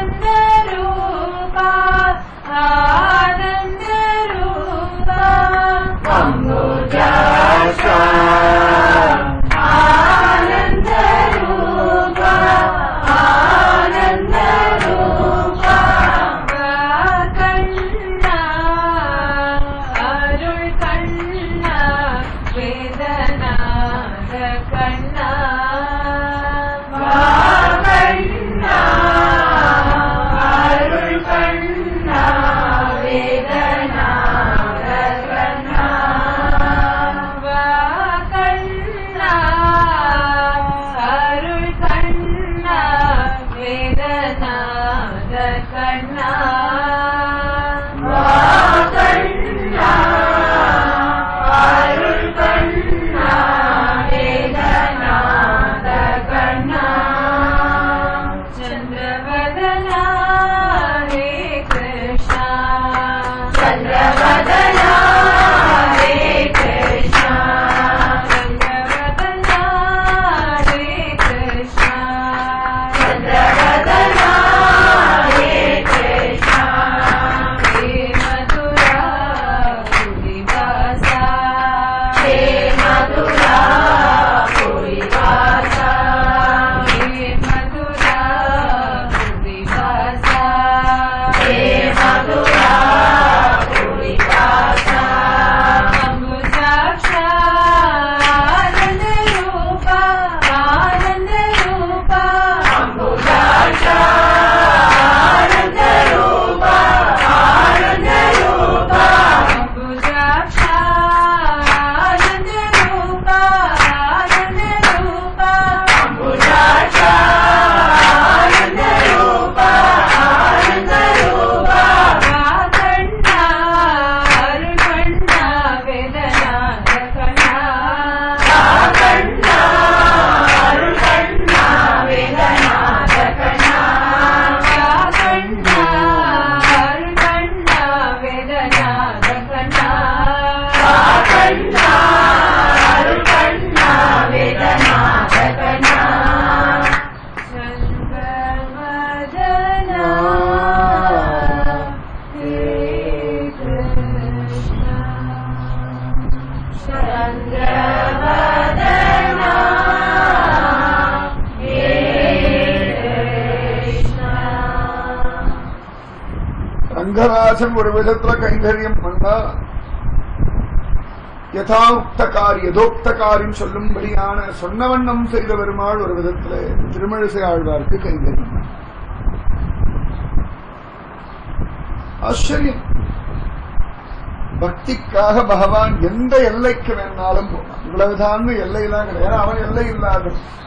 ரங்கராஜன் ஒரு விதத்துல கைங்கரியம் பண்ணா யதாயுக்தகாரி யதோக்தகாரின்னு சொல்லும்படியான சொன்ன வண்ணம் செய்த பெருமாள் ஒரு விதத்துல திருமழிசை ஆழ்வார்க்கு கைங்கரியம் பண்ணார். ஆச்சரியம் பக்திக்காக பகவான் எந்த எல்லைக்கு வேணாலும் போனான் இவ்வளவுதான் எல்லையெல்லாம் கிடையாது அவன் எல்லை இல்லாத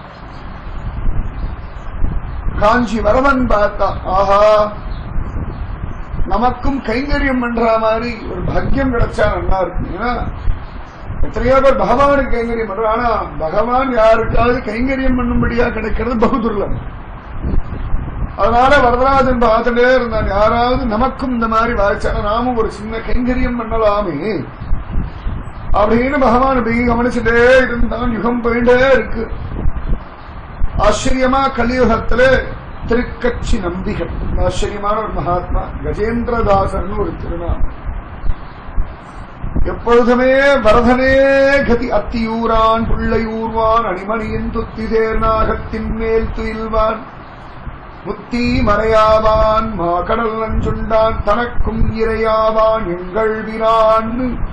காஞ்சி வரவன் பார்த்தா ஆஹா நமக்கும் கைங்கரியம் பண்ற மாதிரி ஒரு பாக்கியம் கிடைச்சா நல்லா இருக்கும் ஏன்னா எத்தனையோ பேர் பகவானுக்கு கைங்கரியம் பண்ற ஆனா பகவான் யாருக்காவது கைங்கரியம் பண்ணும்படியா கிடைக்கிறது பகுதுர்லம் அதனால வரதராஜன் பார்த்துட்டே இருந்தான் யாராவது நமக்கும் இந்த மாதிரி வாய்ச்சால நாமும் ஒரு சின்ன கைங்கரியம் பண்ணலாமே அப்படின்னு பகவான் அப்படி கவனிச்சுட்டே இருந்தான் யுகம் போயிட்டே இருக்கு ஆச்சரியமா கலியுகத்துல திருக்கட்சி நம்பிகள் ஆச்சரியமான ஒரு மகாத்மா கஜேந்திரதாசன் ஒரு திருநாமம் எப்பொழுதுமே வரதனே கதி அத்தியூரான் பிள்ளையூர்வான் அணிமணியின் துத்தி தேர்நாகத்தின் மேல் துயில்வான் முத்தி மறையாவான் மாகடல் நஞ்சுண்டான் தனக்கும் இரையாவான் எங்கள் விரான்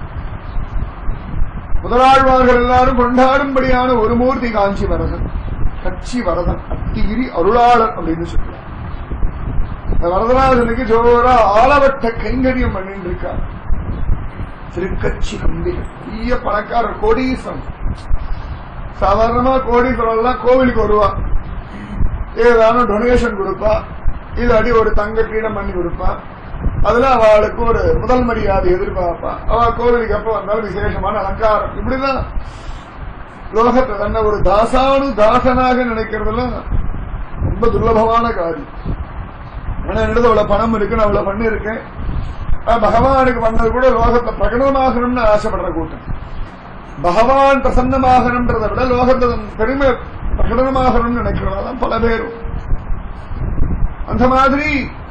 முதலாழ்வார்கள் எல்லாரும் கொண்டாடும்படியான ஒரு மூர்த்தி காஞ்சி வரதன் கட்சி வரதன் அத்திகிரி அருளாளர் அப்படின்னு சொல்றார் இந்த வரதராஜனுக்கு ஜோரா ஆளவட்ட கைங்கரியம் பண்ணிட்டு இருக்கார் திருக்கட்சி நம்பிகள் பெரிய பணக்காரர் கோடீஸ்வரன் சாதாரணமா கோடீஸ்வரன் எல்லாம் கோவிலுக்கு வருவா ஏதான டொனேஷன் கொடுப்பா இல்லாட்டி ஒரு தங்க கீழம் பண்ணி கொடுப்பா அதுல அவளுக்கு ஒரு முதல் மரியாதை எதிர்பார்ப்பா அவ கோவிலுக்கு எப்ப வந்தாலும் விசேஷமான அலங்காரம் இப்படிதான் லோகத்தை தன்னை ஒரு தாசானு தாசனாக நினைக்கிறதெல்லாம் ரொம்ப துர்லபமான காரியம் ஏன்னா என்னது அவ்வளவு பணம் இருக்கு நான் அவ்வளவு பண்ணிருக்கேன் ஆனா பகவானுக்கு பண்ணது கூட லோகத்தை பிரகடனமாகணும்னு ஆசைப்படுற கூட்டம் பகவான் பிரசன்னமாகணும்ன்றதை விட லோகத்தை தன் பெருமை பிரகடனமாகணும்னு நினைக்கிறவங்க பல பேரும் அந்த மாதிரி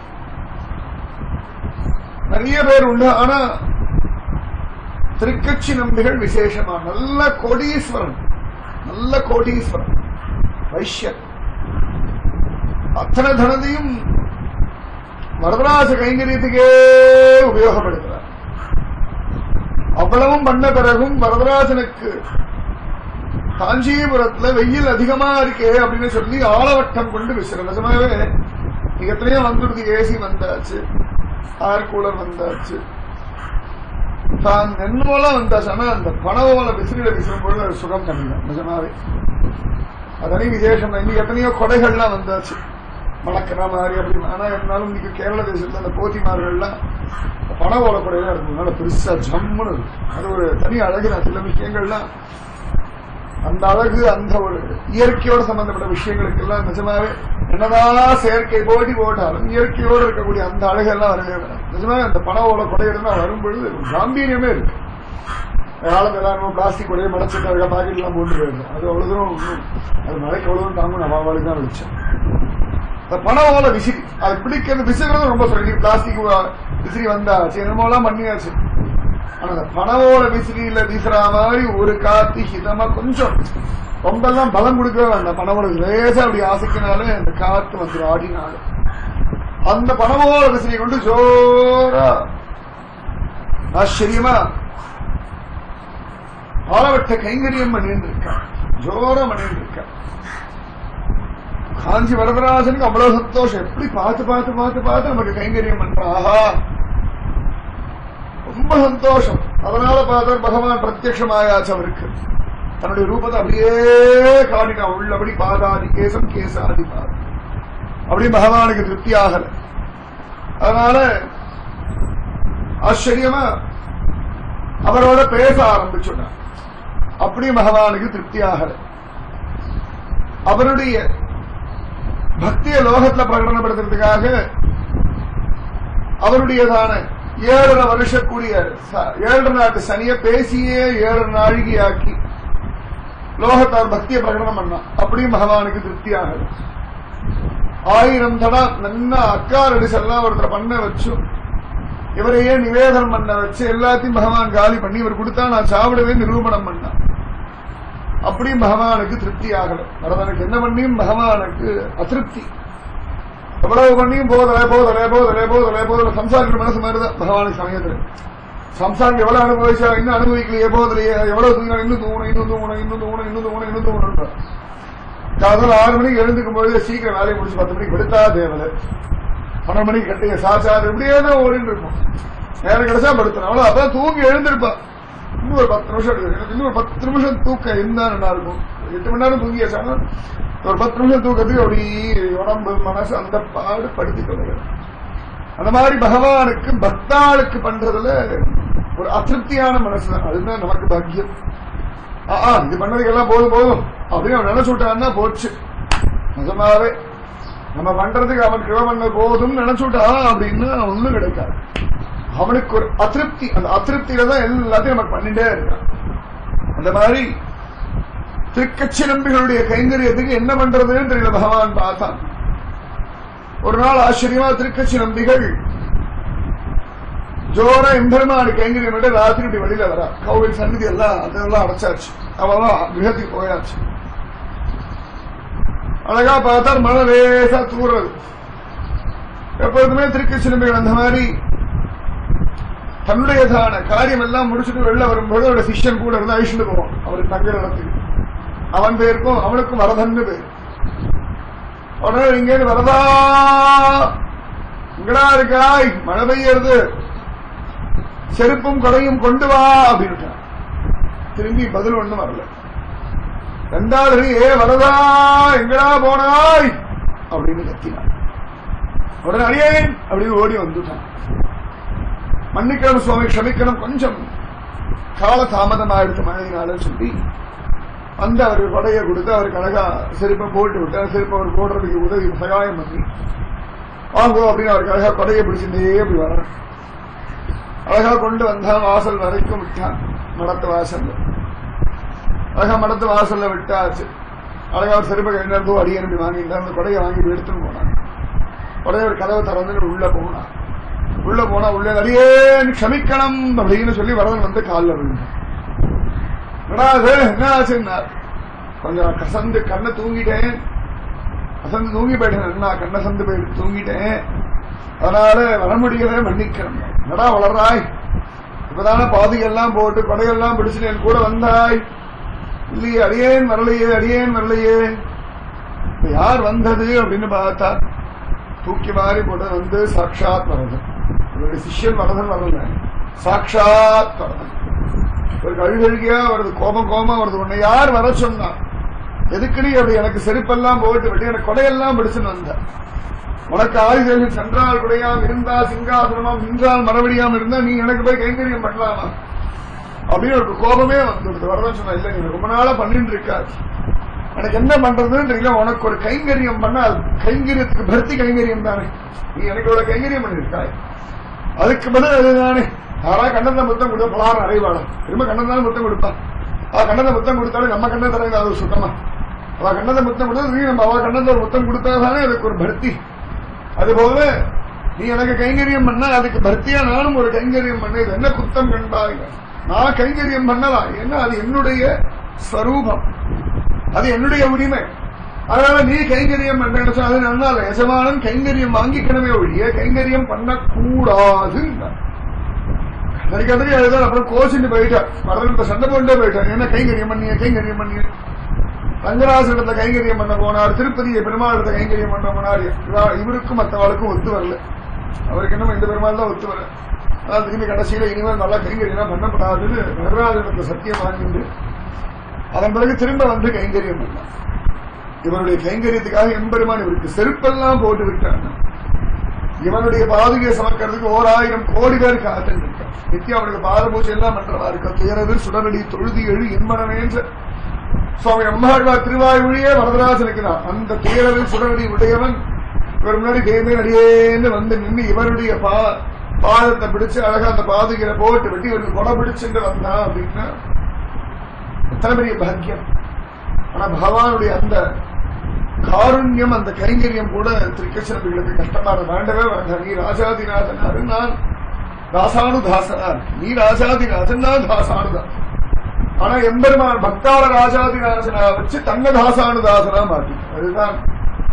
நிறைய பேர் உண்டு ஆனா திருக்கட்சி நம்பிகள் விசேஷமா நல்ல கோடீஸ்வரன் நல்ல கோடீஸ்வரன் வைஷ்யன் அத்தனை தனதையும் வரதராஜ கைங்கரியத்துக்கே உபயோகப்படுத்துறார் அவ்வளவும் பண்ண பிறகும் வரதராஜனுக்கு காஞ்சிபுரத்துல வெயில் அதிகமா இருக்கே அப்படின்னு சொல்லி ஆளவட்டம் கொண்டு விசிற நிஜமாவே நீங்க எத்தனையோ வந்துடுது ஏசி வந்தாச்சு ஏர் கூலர் வந்தாச்சு தான் என்னமோலாம் வந்தாச்சு ஆனா அந்த பணவோல விசிறில விசிறும் பொழுது அது சுகம் தனிதான் நிஜமாவே அதனை விசேஷம் தான் இன்னைக்கு எத்தனையோ கொடைகள்லாம் வந்தாச்சு மணக்கிற மாதிரி அப்படி ஆனா இருந்தாலும் இன்னைக்கு கேரள தேசத்துல அந்த போத்திமார்கள்லாம் பண ஓல கொடையெல்லாம் இருந்ததுனால பெருசா ஜம்முன்னு இருக்கு. அது ஒரு தனி அழகு தான் சில விஷயங்கள்லாம் அந்த அழகு அந்த ஒரு இயற்கையோடு சம்பந்தப்பட்ட விஷயங்களுக்கு எல்லாம் நிஜமாவே என்னதான் செயற்கை போட்டி போட்டாலும் இயற்கையோடு இருக்கக்கூடிய அந்த அழகெல்லாம் வரவே வராது நிஜமாவே அந்த பண ஓல கொடையெல்லாம் வரும்பொழுது ஒரு காம்பீரியமே இருக்கு காலத்துல எல்லாரும் பிளாஸ்டிக் கொடையை மடைச்சிட்டு இருக்க பாக்கெட் எல்லாம் போட்டு போயிருந்தோம் அது அவ்வளவு தூரம் ஒண்ணும் அது மழைக்கு அவ்வளவு தூரம் தாங்கும் நம்ம அவளுக்கு தான் வச்சேன் இந்த பண ஓல விசிறி அது பிடிக்கிறது விசிறது ரொம்ப சொல்லி பிளாஸ்டிக் விசிறி வந்தாச்சு என்னமோலாம் பண்ணியாச்சு ஆனா அந்த பணவோட விசிறியில வீசுற மாதிரி ஒரு காத்து ஹிதமா கொஞ்சம் ரொம்ப எல்லாம் பலம் கொடுக்கவே வேண்டாம் பணவோட லேசா அப்படி ஆசைக்கினாலே அந்த காத்து வந்துடும் ஆடினாலும் அந்த பணவோட விசிறியை கொண்டு ஜோரா ஆச்சரியமா ஆளவட்ட கைங்கரியம் பண்ணிட்டு இருக்கா ஜோரா பண்ணிட்டு இருக்கா காஞ்சி வரதராஜனுக்கு அவ்வளவு சந்தோஷம் எப்படி பார்த்து பார்த்து பார்த்து பார்த்து நமக்கு கைங்கரியம் பண்றா ஆஹா ரொம்ப சந்தோஷம் அதனால பார்த்தார் பகவான் பிரத்யமாயாச்சு அவருக்கு தன்னுடைய ரூபத்தை அப்படியே காட்டினான் உள்ளபடி பாதாதி கேசம் கேசாதி பாதம் அப்படி பகவானுக்கு திருப்தி ஆகல அதனால ஆச்சரியமா அவரோட பேச ஆரம்பிச்சுட்டான் அப்படி பகவானுக்கு திருப்தி ஆகல அவருடைய பக்திய லோகத்துல பிரகடனப்படுத்துறதுக்காக அவருடையதான ஏழரை வருஷக்கூடிய ச- ஏழரை நாட்டு சனிய பேசியே ஏழரை நாழிகையாக்கி லோகத்தார் பக்தியை பிரகடனம் பண்ணான் அப்படியும் பகவானுக்கு திருப்தி ஆகல ஆயிரம் தடா நன்னா அக்காரடிஸ் எல்லாம் ஒருத்தர் பண்ண வச்சும் இவரையே நிவேதனம் பண்ண வச்சு எல்லாத்தையும் பகவான் காலி பண்ணி இவர் கொடுத்தா நான் சாப்பிடவே நிரூபணம் பண்ணான் அப்படியும் பகவானுக்கு திருப்தி ஆகல வரதனுக்கு என்ன பண்ணியும் பகவானுக்கு அதிருப்தி எவ்வளவு பண்ணியும் போதலை போதலை போதலை போதலை போதலை சம்சாரிக்கிற மனசு மாதிரிதான் பகவானுக்கு சமயத்துல சம்சாரம் எவ்வளவு அனுபவிச்சா இன்னும் அனுபவிக்கலையே போதலையே எவ்வளவு தூங்கினா இன்னும் தூங்கணும் இன்னும் தூங்கணும் இன்னும் தூங்கணும் இன்னும் தூங்கணும் இன்னும் தூங்கணும் காலையில் ஆறு மணிக்கு எழுந்துக்கும் பொழுது சீக்கிரம் வேலையை முடிச்சு பத்து மணிக்கு விடுத்தா தேவலை பன்னெண்டு மணிக்கு கட்டிய சாச்சார் இப்படியே தான் ஓடிட்டு இருப்போம் நேரம் கிடைச்சா படுத்தணும் அவ்வளவு அப்பதான் தூங்கி எழுந்திருப்பா இன்னும் ஒரு பத்து நிமிஷம் எடுக்கும். எனக்கு இன்னும் ஒரு பத்து நிமிஷம் தூக்கம் இருந்தா நல்லா இருக்கும் எட்டு மணி நேரம் தூங்கி வச்சாலும் ஒரு பத்து நிமிஷம் தூக்கத்துக்கு அப்படி உடம்பு மனசு அந்த பாடு படுத்திக் கொள்ளுகிறது அந்த மாதிரி பகவானுக்கு பக்தாளுக்கு பண்றதுல ஒரு அதிருப்தியான மனசு தான் அதுதான் நமக்கு பாக்கியம் ஆ ஆ, இது பண்ணதுக்கு எல்லாம் போதும் போதும் அப்படின்னு அவன் நினைச்சு விட்டான்னா போச்சு நிஜமாவே நம்ம பண்றதுக்கு அவன் கிருப பண்ண போதும் நினைச்சு விட்டான் அப்படின்னா ஒண்ணும் கிடைக்காது அவனுக்கு ஒரு அதிருப்தி அந்த அதிருப்தியில தான் எல்லாத்தையும் நமக்கு பண்ணிட்டே இருக்கான் அந்த மாதிரி திருக்கச்சி நம்பிகளுடைய கைங்கரியத்துக்கு என்ன பண்றதுன்னு தெரியல பகவான் பார்த்தான் ஒரு நாள் ஆச்சரியமா திருக்கச்சி நம்பிகள் ஜோரா எம்பெருமாடு கைங்கரியம் விட ராத்திரி இப்படி வெளியில வரா கோவில் சன்னிதி எல்லாம் அதெல்லாம் அடைச்சாச்சு அவெல்லாம் கிரகத்துக்கு போயாச்சு அழகா பார்த்தா மழை லேசா தூறது எப்பொழுதுமே திருக்கச்சி நம்பிகள் அந்த மாதிரி தன்னுடையதான காரியம் எல்லாம் முடிச்சுட்டு வெளில வரும்போது அவருடைய சிஷ்யன் கூட இருந்து அழிச்சுட்டு போவான் அவருக்கு தங்குற இடத்துக்கு அவன் பேருக்கும் அவனுக்கும் வரதன்னு பேர் உடனே இங்க வரதா இங்கடா இருக்காய் மழை பெய்யறது செருப்பும் கொடையும் கொண்டு வா அப்படின்ட்டான் திரும்பி பதில் ஒண்ணும் வரல ரெண்டாவது ஏ வரதா எங்கடா போனாய் அப்படின்னு கத்தினான் உடனே அடியேன் அப்படின்னு ஓடி வந்துட்டான் மன்னிக்கணும் சுவாமி க்ஷமிக்கணும் கொஞ்சம் கால தாமதம் ஆயிடுச்சு மழையினால சொல்லி வந்து அவருக்கு கொடையை கொடுத்து அவருக்கு அழகா செருப்பை போட்டு விட்டு அந்த செருப்பை அவர் போடுறதுக்கு உதவி சகாயம் பண்ணி வாங்கோ அப்படின்னு அவருக்கு அழகா கொடையை பிடிச்சிருந்தே அப்படி வர அழகா கொண்டு வந்தான் வாசல் வரைக்கும் விட்டான் மடத்து வாசல்ல அழகா மடத்து வாசல்ல விட்டாச்சு அழகா ஒரு செருப்பை கையிலிருந்தோ அடி அனுப்பி வாங்கிட்டான் அந்த கொடையை வாங்கி எடுத்துன்னு போனான் உடனே ஒரு கதவை திறந்து உள்ள போனான் உள்ள போனா உள்ள அடியே க்ஷமிக்கணும் அப்படின்னு சொல்லி வரதன் வந்து காலில் விழுந்தான் என்னடா இது என்ன ஆச்சுன்னா கொஞ்சம் கசந்து கண்ணை தூங்கிட்டேன் கசந்து தூங்கி போயிட்டேன் அண்ணா கண்ணை சந்து போய் தூங்கிட்டேன் அதனால வர முடியல மன்னிக்கிறேன் என்னடா வளர்றாய் இப்பதானே பாதிகள்லாம் போட்டு கொடையெல்லாம் பிடிச்சிட்டு என் கூட வந்தாய் இல்லையே அடியேன் வரலையே அடியேன் வரலையே இப்ப யார் வந்தது அப்படின்னு பார்த்தா தூக்கி மாறி போட்டு வந்து சாட்சாத் வரதன் இவருடைய சிஷ்யன் வரதன் வரல சாட்சாத் வரதன் ஒரு கழுகழுகியா வருது கோபம் கோபமா வருது உன்னை யார் வர சொன்னா எதுக்கு நீ அப்படி எனக்கு செருப்பெல்லாம் போட்டு விட்டு எனக்கு கொடையெல்லாம் பிடிச்சுன்னு வந்த உனக்கு ஆயுதங்கள் சென்றால் குடையாம் இருந்தா சிங்காசனமாம் நின்றால் மறுபடியாம் இருந்தா நீ எனக்கு போய் கைங்கரியம் பண்ணலாமா அப்படின்னு ஒரு கோபமே வந்துடுது வரதான் சொன்னா இல்ல நீ ரொம்ப நாளா பண்ணிட்டு இருக்காது எனக்கு என்ன பண்றதுன்னு தெரியல உனக்கு ஒரு கைங்கரியம் பண்ண அது கைங்கரியத்துக்கு பர்த்தி கைங்கரியம் தானே நீ எனக்கு ஒரு கைங்கரியம் பண்ணிருக்காய் அதுக்கு பதில் அதுதானே யாரா கண்ணந்த முத்தம் கொடுத்தா பலாரம் அறைவாளம் திரும்ப கண்ணந்தாலும் முத்தம் கொடுப்பா அவ கண்ணந்த முத்தம் கொடுத்தாலும் நம்ம கண்ண தரங்க அது சுத்தமா அவ கண்ணந்த முத்தம் கொடுத்தா நீ நம்ம அவ கண்ணந்த ஒரு முத்தம் கொடுத்தாதானே அதுக்கு ஒரு பர்த்தி அதுபோல நீ எனக்கு கைங்கரியம் பண்ண அதுக்கு பர்த்தியா நானும் ஒரு கைங்கரியம் பண்ண இது என்ன குத்தம் கண்டாய் நான் கைங்கரியம் பண்ணலாம் ஏன்னா அது என்னுடைய ஸ்வரூபம் அது என்னுடைய உரிமை அதனால நீ கைங்கரியம் பண்ண அது நல்லா இல்ல எசமானன் கைங்கரியம் வாங்கிக்கணுமே ஒழிய கைங்கரியம் பண்ணக்கூடாது கதறி அதுதான் அப்புறம் கோச்சிட்டு போயிட்டார் வரவன்கிட்ட சண்டை போட்டே போயிட்டார் என்ன கைங்கரியம் பண்ணிய கைங்கரியம் பண்ணிய ரங்கராசனத்தை கைங்கரியம் பண்ண போனார் திருப்பதியை பெருமாளத்தை கைங்கரியம் பண்ண போனார் இவா- இவருக்கும் மற்றவாளுக்கும் ஒத்து வரல அவருக்கு என்னமோ இந்த பெருமாள் தான் ஒத்து வரல அதான் திரும்பி கடைசியில இனிமேல் நல்லா கைங்கரியம் பண்ணப்படாதுன்னு நடராஜனத்தை சத்தியம் வாங்கிட்டு அதன் பிறகு திரும்ப வந்து கைங்கரியம் பண்ணார் இவருடைய கைங்கரியத்துக்காக எம்பெருமான் இவருக்கு செருப்பெல்லாம் போட்டு விட்டாங்க இவனுடைய பாதுகையை சமக்கிறதுக்கு ஓராயிரம் கோடி பேர் காத்துட்டு இருக்கார் நித்தியம் அவனுக்கு பாத பூஜை எல்லாம் பண்றவா இருக்க துயரது சுடரடி தொழுதி எழு இன்பனவேன்ற சுவாமி அம்மாழ்வார் திருவாயுழியே வரதராஜனுக்கு தான் அந்த துயரது சுடரடி உடையவன் இவர் முன்னாடி தேமே அடியேன்னு வந்து நின்று இவருடைய பா பாதத்தை பிடிச்சு அழகா அந்த பாதுகையில போட்டு விட்டு இவருக்கு கொடை பிடிச்சுட்டு வந்தான் அப்படின்னா எத்தனை பெரிய பாக்கியம் ஆனா பகவானுடைய அந்த காருண்யம் அந்த கைங்கரியம் கூட திருக்கச்சனபிகளுக்கு கஷ்டமா இருக்கு. வேண்டவே வேண்டாம் நீ ராஜாதிநாதனாரு நான் தாசானுதாசனார் நீ ராஜாதிநாதன் நான் தாசானுதான் ஆனா எம்பெருமான் பக்தாள ராஜாதிராசனா வச்சு தன்னை தாசானுதாசனா மாட்டி அதுதான்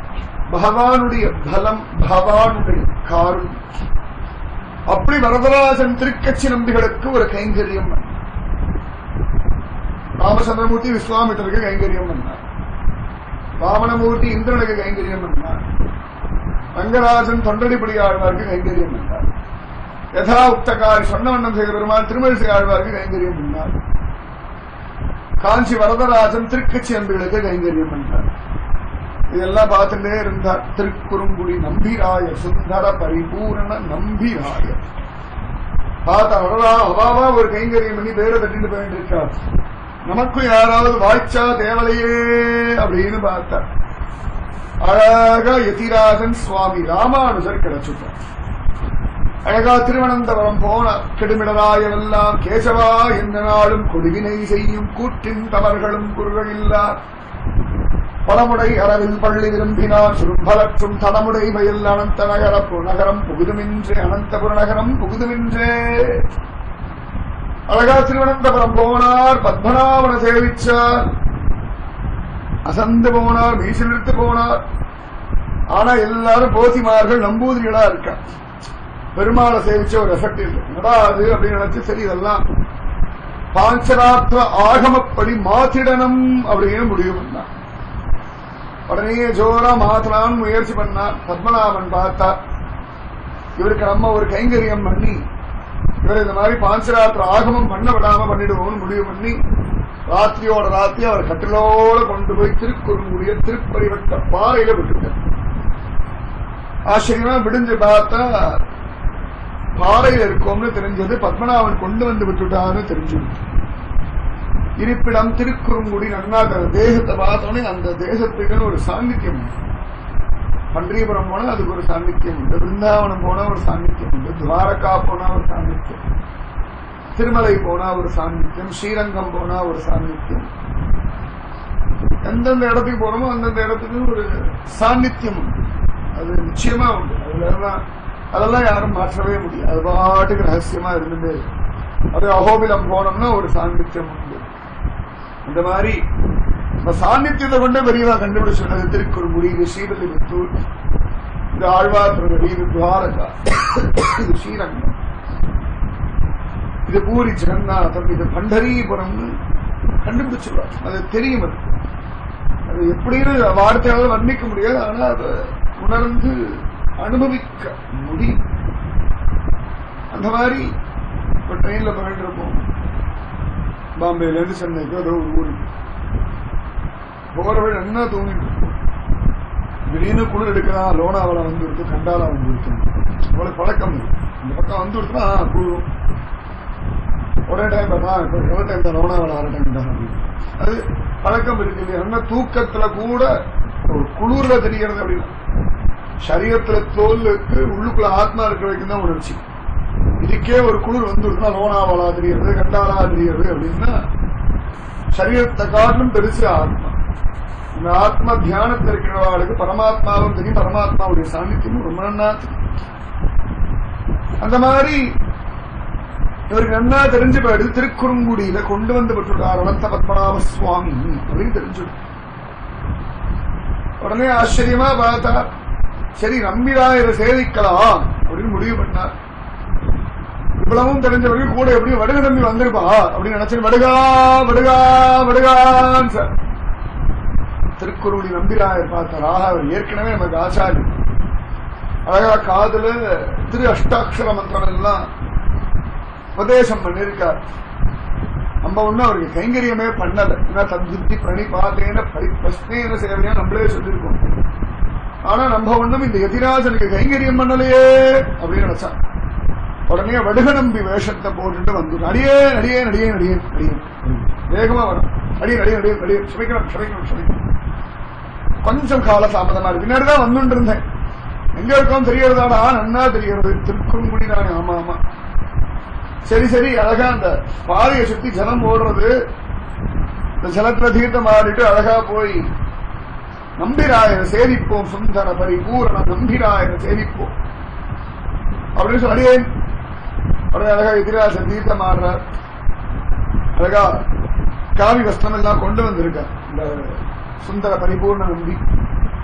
பகவானுடைய பலம் பகவானுடைய காரும் அப்படி வரதராஜன் திருக்கட்சி நம்பிகளுக்கு ஒரு கைங்கரியம் பண்ணார். ராமச்சந்திரமூர்த்தி விஸ்வாமித்தருக்கு கைங்கரியம் பண்ணார் வாமனமூர்த்தி இந்திரனுக்கு கைங்கரியம் பண்ணார் ரங்கராஜன் தொண்டடிப்படி ஆழ்வாருக்கு கைங்கரியம் பண்ணார் யதா உக்தகாரி சொன்னவண்ணம் செய்த பெருமாள் திருமழிசை ஆழ்வாருக்கு கைங்கரியம் பண்ணார் காஞ்சி வரதராஜன் திருக்கட்சி அம்பிகளுக்கு கைங்கரியம் பண்ணார் இதெல்லாம் பார்த்துட்டே இருந்தார் திருக்குறுங்குடி நம்பிராய சுந்தர பரிபூரண நம்பிராய பார்த்தா அடடா, அவாவா ஒரு கைங்கரியம் பண்ணி பேரை தட்டிட்டு போயிட்டு இருக்கார் நமக்கும் யாராவது வாய்ச்சா தேவலையே அப்படின்னு பார்த்தார் அழகா யதிராஜன் சுவாமி ராமானுஜர் கிடைச்சுட்டார் அழகா திருவனந்தபுரம் போன கெடுமிடராயெல்லாம் கேசவா எந்த நாளும் கொடுவினை செய்யும் கூற்றின் தவறுகளும் குறுகளில்லார் பலமுடை அரவில் பள்ளி விரும்பினார் சுரும்பலற்றும் தடமுடை மயில் அனந்த நகர நகரம் புகுதுமின்றே அனந்தபுர நகரம் புகுதுமின்றே அழகா திருவனந்தபுரம் போனார் பத்மநாபன சேவிச்சார் அசந்து போனார் மீசிலிருத்து போனார் ஆனா எல்லாரும் போசிமார்கள் நம்பூதிரிகளா இருக்கா பெருமாளை சேவிச்ச ஒரு எஃபெக்ட் இல்லை என்னடா அது அப்படின்னு நினைச்சு சரி இதெல்லாம் பாஞ்சராத்திர ஆகமப்படி மாத்திடணும் அப்படின்னு முடிவு பண்ணார் உடனே ஜோரா மாத்தலாம்னு முயற்சி பண்ணார் பத்மநாபன் பார்த்தா இவருக்கு நம்ம ஒரு கைங்கரியம் பண்ணி இவர் இந்த மாதிரி பாஞ்சராத்திர ஆகமம் பண்ண விடாம பண்ணிடுவோம்னு முடிவு பண்ணி ராத்திரியோட ராத்திரி அவர் கட்டிலோட கொண்டு போய் திருக்குறுங்குடிய திருப்பறிவட்ட பாறையில விட்டுட்டார் ஆச்சரியமா விடிஞ்சு பார்த்தா பாறையில இருக்கோம்னு தெரிஞ்சது பத்மநாபன் கொண்டு வந்து விட்டுட்டான்னு தெரிஞ்சது இருப்பிடம் திருக்குறுங்குடி நன்னாக தேசத்தை பார்த்தோன்னே அந்த தேசத்துக்கு ஒரு சாநித்தியம் உண்டு பன்றியபுரம் போனா அதுக்கு ஒரு சாநித்தியம் உண்டு பிருந்தாவனம் போனா ஒரு சாநித்தியம் உண்டு துவாரகா போனா ஒரு சாநித்தியம் திருமலை போனா ஒரு சாநித்தியம் ஸ்ரீரங்கம் போனா ஒரு சாநித்தியம் எந்தெந்த இடத்துக்கு போறோமோ அந்தந்த இடத்துக்கு ஒரு சாநித்தியம் உண்டு அது நிச்சயமா உண்டு அதுல எல்லாம் அதெல்லாம் யாரும் மாற்றவே முடியாது அது பாட்டுக்கு ரகசியமா இருந்துட்டே இருக்கு. அது அகோபிலம் போனோம்னா ஒரு சாநித்தியம் உண்டு இந்த மாதிரி இந்த சாநித்தியத்தை கொண்டு பெரியவா கண்டுபிடிச்சது திருக்குறுங்குடி இது ஸ்ரீவில்லிபுத்தூர் இது ஆழ்வார்புரடி இது துவாரகா இது ஸ்ரீரங்கம் இது பூரி ஜெகநாதம் இது பண்டரீபுரம் கண்டுபிடிச்சிருவார் அது தெரியும் அது அது எப்படின்னு வார்த்தையால வர்ணிக்க முடியாது ஆனா அதை உணர்ந்து அனுபவிக்க முடியும் அந்த மாதிரி இப்ப ட்ரெயின்ல போயிட்டு இருப்போம் பாம்பேல இருந்து சென்னைக்கு ஏதோ ஒரு ஊருக்கு போற வழி என்ன தூங்கிட்டு இருப்போம். திடீர்னு குளிர் எடுக்கலாம் லோனாவளை வந்து இருக்கு கண்டாலா வந்து இருக்கு அவ்வளவு பழக்கம் இல்லை. இந்த பக்கம் வந்து இருக்குன்னா குளிரும் ஒரே டைம் பார்த்தா இப்ப எவ்வளவு டைம் தான் லோனாவளை வர டைம் தான் அப்படின்னு. அது பழக்கம் இருக்கு இல்லையா என்ன தூக்கத்துல கூட ஒரு குளிர்ல தெரியறது அப்படின்னா சரீரத்துல தோலுக்கு உள்ளுக்குள்ள ஆத்மா இருக்கிற வரைக்கும் தான் உணர்ச்சி இதுக்கே ஒரு குளிர் வந்துருக்குன்னா லோனாவளா தெரியறது கண்டாலா தெரியறது அப்படின்னா சரீரத்தை காட்டிலும் பெருசு ஆத்மா இந்த ஆத்மா தியானத்தில் இருக்கிறவாளுக்கு பரமாத்மாவும் தெரியும் பரமாத்மாவுடைய சாநித்தியமும் ரொம்ப நன்னா தெரியும் அந்த மாதிரி இவருக்கு நன்னா தெரிஞ்சு போயிடுது திருக்குறுங்குடியில கொண்டு வந்து விட்டுட்டார் அனந்த பத்மநாப சுவாமி அப்படின்னு தெரிஞ்சுடு உடனே ஆச்சரியமா பார்த்தா சரி நம்பிராயரை சேவிக்கலாம் அப்படின்னு முடிவு பண்ணார் இவ்வளவும் தெரிஞ்சவர்கள் கூட எப்படியும் வடுக நம்பி வந்திருப்பா அப்படின்னு நினைச்சு வடுகா வடுகா வடுகான்னு சார் திருக்குறளி நம்பிராயர் பார்த்தார் ஆஹா அவர் ஏற்கனவே நமக்கு ஆச்சாரி அழகா காதுல திரு அஷ்டாட்சர மந்திரம் எல்லாம் உபதேசம் பண்ணிருக்கார் நம்ம ஒண்ணும் அவருக்கு கைங்கரியமே பண்ணல ஏன்னா தத்புத்தி பிரணிபாத்தேன பரிப்ரஸ்னேன சேவையா நம்மளே சொல்லியிருக்கோம் ஆனா நம்ம ஒண்ணும் இந்த எதிராஜனுக்கு கைங்கரியம் பண்ணலையே அப்படின்னு நினைச்சான் உடனே வடுக நம்பி வேஷத்தை போட்டுட்டு வந்து அடியே அடியே அடியே அடியே அடியே வேகமா வரும் அடியே அடியே அடியே அடியே சுமைக்கணும் சுமைக்கணும் சுமைக்கணும் கொஞ்சம் கால தாமதமா இருக்கு பின்னாடிதான் வந்துட்டு இருந்தேன் எங்க இருக்கோம் தெரியறதாடா நன்னா தெரியறது திருக்குறுங்குடி தானே ஆமா ஆமா சரி சரி அழகா அந்த பாதையை சுத்தி ஜலம் ஓடுறது இந்த ஜலத்துல தீர்த்தம் ஆடிட்டு அழகா போய் நம்பிராயரை சேவிப்போம் சுந்தர பரிபூரண நம்பிராயரை சேவிப்போம் அப்படின்னு சொல்லி அடியேன் உடனே அழகா எதிராசன் தீர்த்தம் ஆடுறார் அழகா காவி வஸ்திரம் எல்லாம் கொண்டு வந்திருக்கார் இந்த சுந்தர பரிபூர்ண நம்பி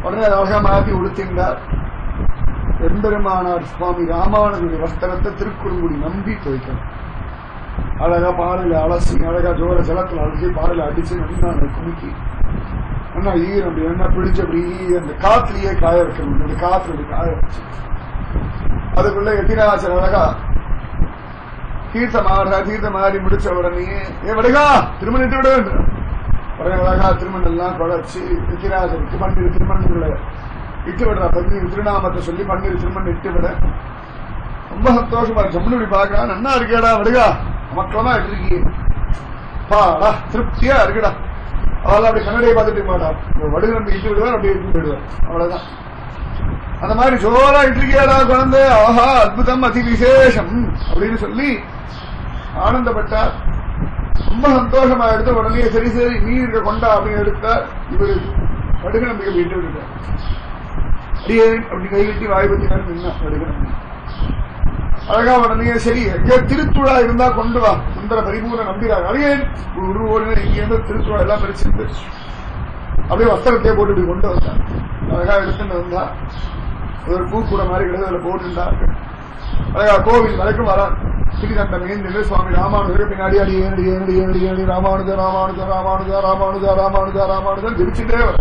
உடனே அதை அழகா மாத்தி உடுத்தின்றார் எம்பெருமானார் சுவாமி ராமானுடைய வஸ்திரத்தை திருக்குறுங்குடி நம்பி துவைக்கணும் அழகா பாறையில அலசி அழகா ஜோர ஜலத்துல அலசி பாறையில அடிச்சு நல்லா அதை குலுக்கி நல்லா ஈரம் அப்படி என்ன பிடிச்சு அப்படி அந்த காத்துலயே காய வைக்கணும் அந்த காத்துல அப்படி காய வச்சு அதுக்குள்ள எதிராசர் அழகா தீர்த்தம் ஆடுறா தீர்த்தம் ஆடி முடிச்ச உடனே ஏ வடுகா திருமணம் இட்டு விடு உடனே அழகா திருமணம் எல்லாம் குழைச்சு எதிராசருக்கு பன்னிரு திருமணங்களை இட்டு விடுறா பன்னிரு திருநாமத்தை சொல்லி பன்னிரு திருமணம் இட்டு விட ரொம்ப சந்தோஷமா இருக்கு ஜம்முன்னு இப்படி பாக்குறான் நன்னா இருக்கேடா வடுகா மக்களமா இருக்கீங்க பாடா திருப்தியா இருக்குடா அவெல்லாம் அப்படி கண்ணடையை பார்த்துட்டு இருக்க மாட்டான் இந்த வடுகு நம்பி இட்டு விடுவார் அப்படியே இட்டு விடுவார் அவ்வளவுதான் அந்த மாதிரி ஜோரா இட்லிக்கியாடா குழந்தை ஆஹா அற்புதம் அதி விசேஷம் அப்படின்னு சொல்லி ஆனந்தப்பட்டார் ரொம்ப சந்தோஷமா எடுத்து உடனே சரி சரி நீ இருக்க கொண்டா அப்படின்னு எடுத்தார் இவரு வடுகு நம்பிக்கை விட்டு விட்டுட்டார் அடியே அப்படி கைகட்டி வாய் பத்தி நின்னா வடுகு நம்பி அழகா உடனே சரி எங்க திருத்துழா இருந்தா கொண்டு வா சுந்தர பரிபூர்ண நம்பிறாங்க அடியே ஒரு ஒரு இங்க இருந்து திருத்துழா எல்லாம் பிரிச்சிருந்து அப்படியே வஸ்திரத்தையே போட்டு இப்படி கொண்டு வந்தார் அழகா எடுத்துட்டு வந்தா ஒரு பூக்கூட மாதிரி கிடந்து அதுல போட்டுட்டார்கள் அழகா கோவில் வரைக்கும் வரா ஸ்ரீகண்டம் ஏந்திர சுவாமி ராமானுஜர் பின்னாடி அடி ஏனடி ஏனடி ஏனடி ஏனடி ராமானுஜ ராமானுஜ ராமானுஜ ராமானுஜ ராமானுஜ ராமானுஜன் ஜெபிச்சுட்டே வர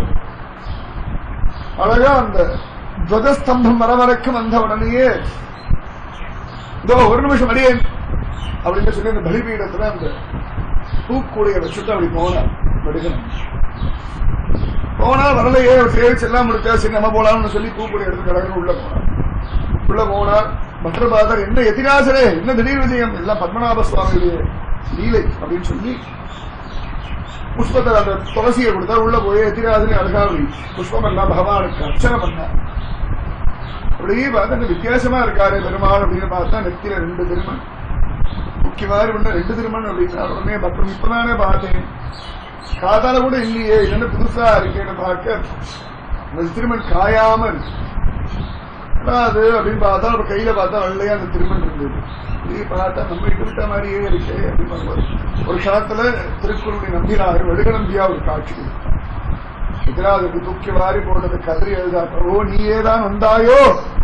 அழகா அந்த துவஜஸ்தம்பம் வர வரைக்கும் வந்த உடனேயே இதோ ஒரு நிமிஷம் அடியேன் அப்படின்னு சொல்லி அந்த பலிபீடத்துல அந்த பூக்கூடைய வச்சுட்டு அப்படி போனார் வெடுக்கணும் போனா வரலையே சேவிச்சு எல்லாம் முடிச்சா சரி நம்ம போலாம்னு சொல்லி பூக்கூடைய எடுத்து கடற்கரை உள்ள போனார் உள்ள போனார் பத்ரபாதர் என்ன எதிராசரே என்ன திடீர் விஜயம் எல்லாம் பத்மநாப சுவாமியுடைய லீலை அப்படின்னு சொல்லி புஷ்பத்தை அந்த துளசியை கொடுத்தா உள்ள போய் எதிராசனை அழகாவி புஷ்பம் எல்லாம் பகவானுக்கு அர்ச்சனை பண்ணார் அப்படியே பார்த்தா இந்த வித்தியாசமா இருக்காரு பெருமாள் அப்படின்னு பார்த்தா நெத்தில ரெண்டு திருமண் முக்கியமாக உள்ள ரெண்டு திருமண் அப்படின்னா உடனே பத்திரம் இப்பதானே பார்த்தேன் காதால கூட இல்லையே என்ன புதுசா இருக்கேன்னு பார்க்க அந்த திருமண் காயாம இருக்கு ஆனா அது அப்படின்னு பார்த்தா நம்ம கையில பார்த்தா வெள்ளையா அந்த திருமண் இருந்தது இப்படி பார்த்தா நம்ம இட்டு விட்ட மாதிரியே இருக்கு அப்படின்னு பார்க்கும்போது ஒரு க்ஷணத்துல திருக்குறளுடைய நம்பினார் வெடுக நம்பியா ஒரு காட்சி கொடுத்தார் எதிராக தூக்கி வாரி போட்டது கதறி எழுதா ஓ நீயே தான் வந்தாயோ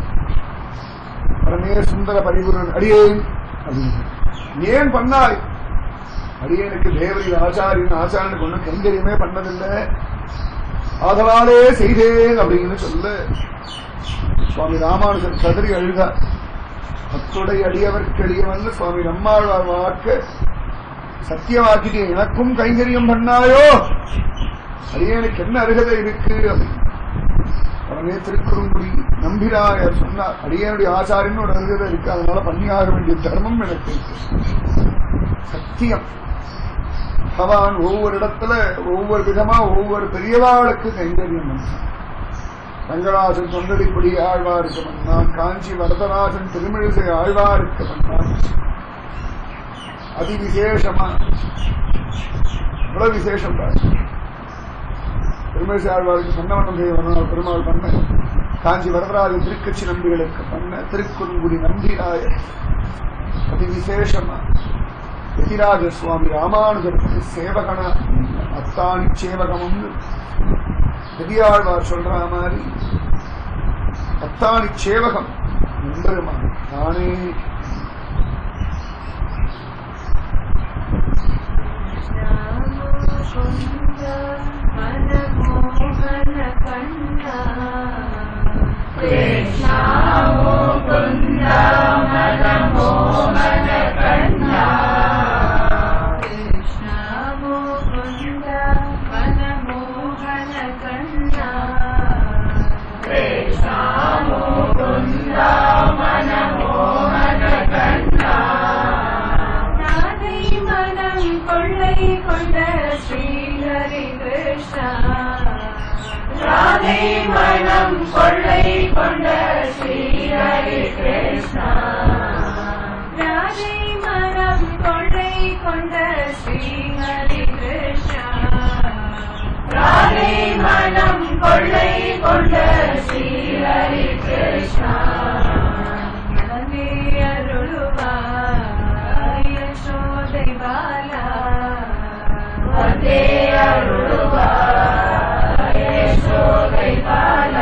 உடனே சுந்தர பரிபூரன் அடியேன் அப்படின்னு ஏன் பண்ணாய் அடியேனுக்கு தேவரி ஆச்சாரியன் ஆச்சாரியனுக்கு ஒன்றும் கைங்கரியமே பண்ணதில்லை அதனாலே செய்தேன் அப்படின்னு சொல்ல சுவாமி ராமானுஜன் கதறி அழுதார் பத்துடை அடியவர்க்கு அடியவன் சுவாமி நம்மாழ்வார் வாக்க சத்தியவாக்கிட்டே எனக்கும் கைங்கரியம் பண்ணாயோ அடியனுக்கு என்ன அருகதை இருக்கு அப்படின்னு உடனே திருக்குறுங்குடி நம்பிராயர் சொன்னார் அடியனுடைய ஆச்சாரியன் ஒரு அருகதை இருக்கு அதனால பண்ணியாக வேண்டிய தர்மம் எனக்கு இருக்கு சத்தியம் பகவான் ஒவ்வொரு இடத்துல ஒவ்வொரு விதமா ஒவ்வொரு பெரியவாளுக்கு கைங்கரியம் பண்ணான் ரங்கராஜன் தொண்டடிப்படி ஆழ்வாருக்கு பண்ணான் காஞ்சி வரதராஜன் திருமிழிசை ஆழ்வாருக்கு பண்ணான் அதிவிசேஷமா இவ்வளவு விசேஷம் பாரு திருமிழிசை ஆழ்வாருக்கு சன்னவனம் செய்ய பெருமாள் பண்ண காஞ்சி வரதராஜன் திருக்கட்சி நம்பிகளுக்கு பண்ண திருக்குறுங்குடி நம்பிராயர் அதிவிசேஷமா எதிராஜ சுவாமி ராமானுஜருக்கு சேவகனா அத்தானி சேவகம்னு பெரியாழ்வார் சொல்ற மாதிரி அத்தானி சேவகம் நம்பெருமான் தானே கொள்ளை கொண்ட ஸ்ரீஹரி கிருஷ்ணா ராதை மனம் கொள்ளை கொண்ட ஸ்ரீஹரி கிருஷ்ணா ராதை மனம் கொள்ளை கொண்ட ஸ்ரீஹரி கிருஷ்ணா ராதை மனம் கொள்ளை கொண்ட ஸ்ரீஹரி கிருஷ்ணா நலமே அருளுவாய் யசோதை பாலா வந்தே அருள்வாய் யசோதை பாலா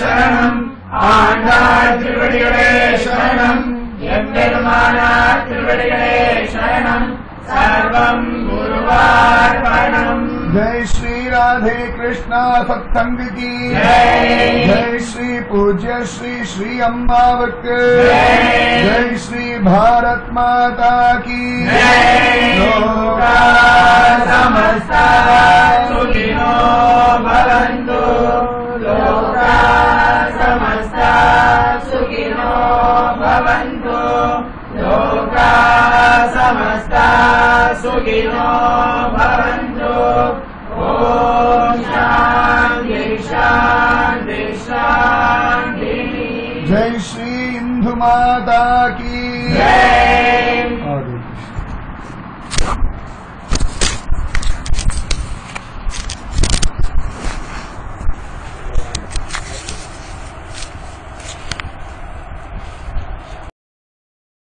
अर्पणम् जय श्री राधे कृष्णा सत्संग की जय। जय श्री पूज्य श्री श्री अम्मावक जय। जय श्री भारत माता की जय लोका समस्ता सुखिनो भवन्तु लोका समस्ता सुखिनो भवन्तु लोका समस्ता सुखिनो भवन्तु ॐ शान्ति शान्ति शान्तिः जय श्री इंदु माता की जय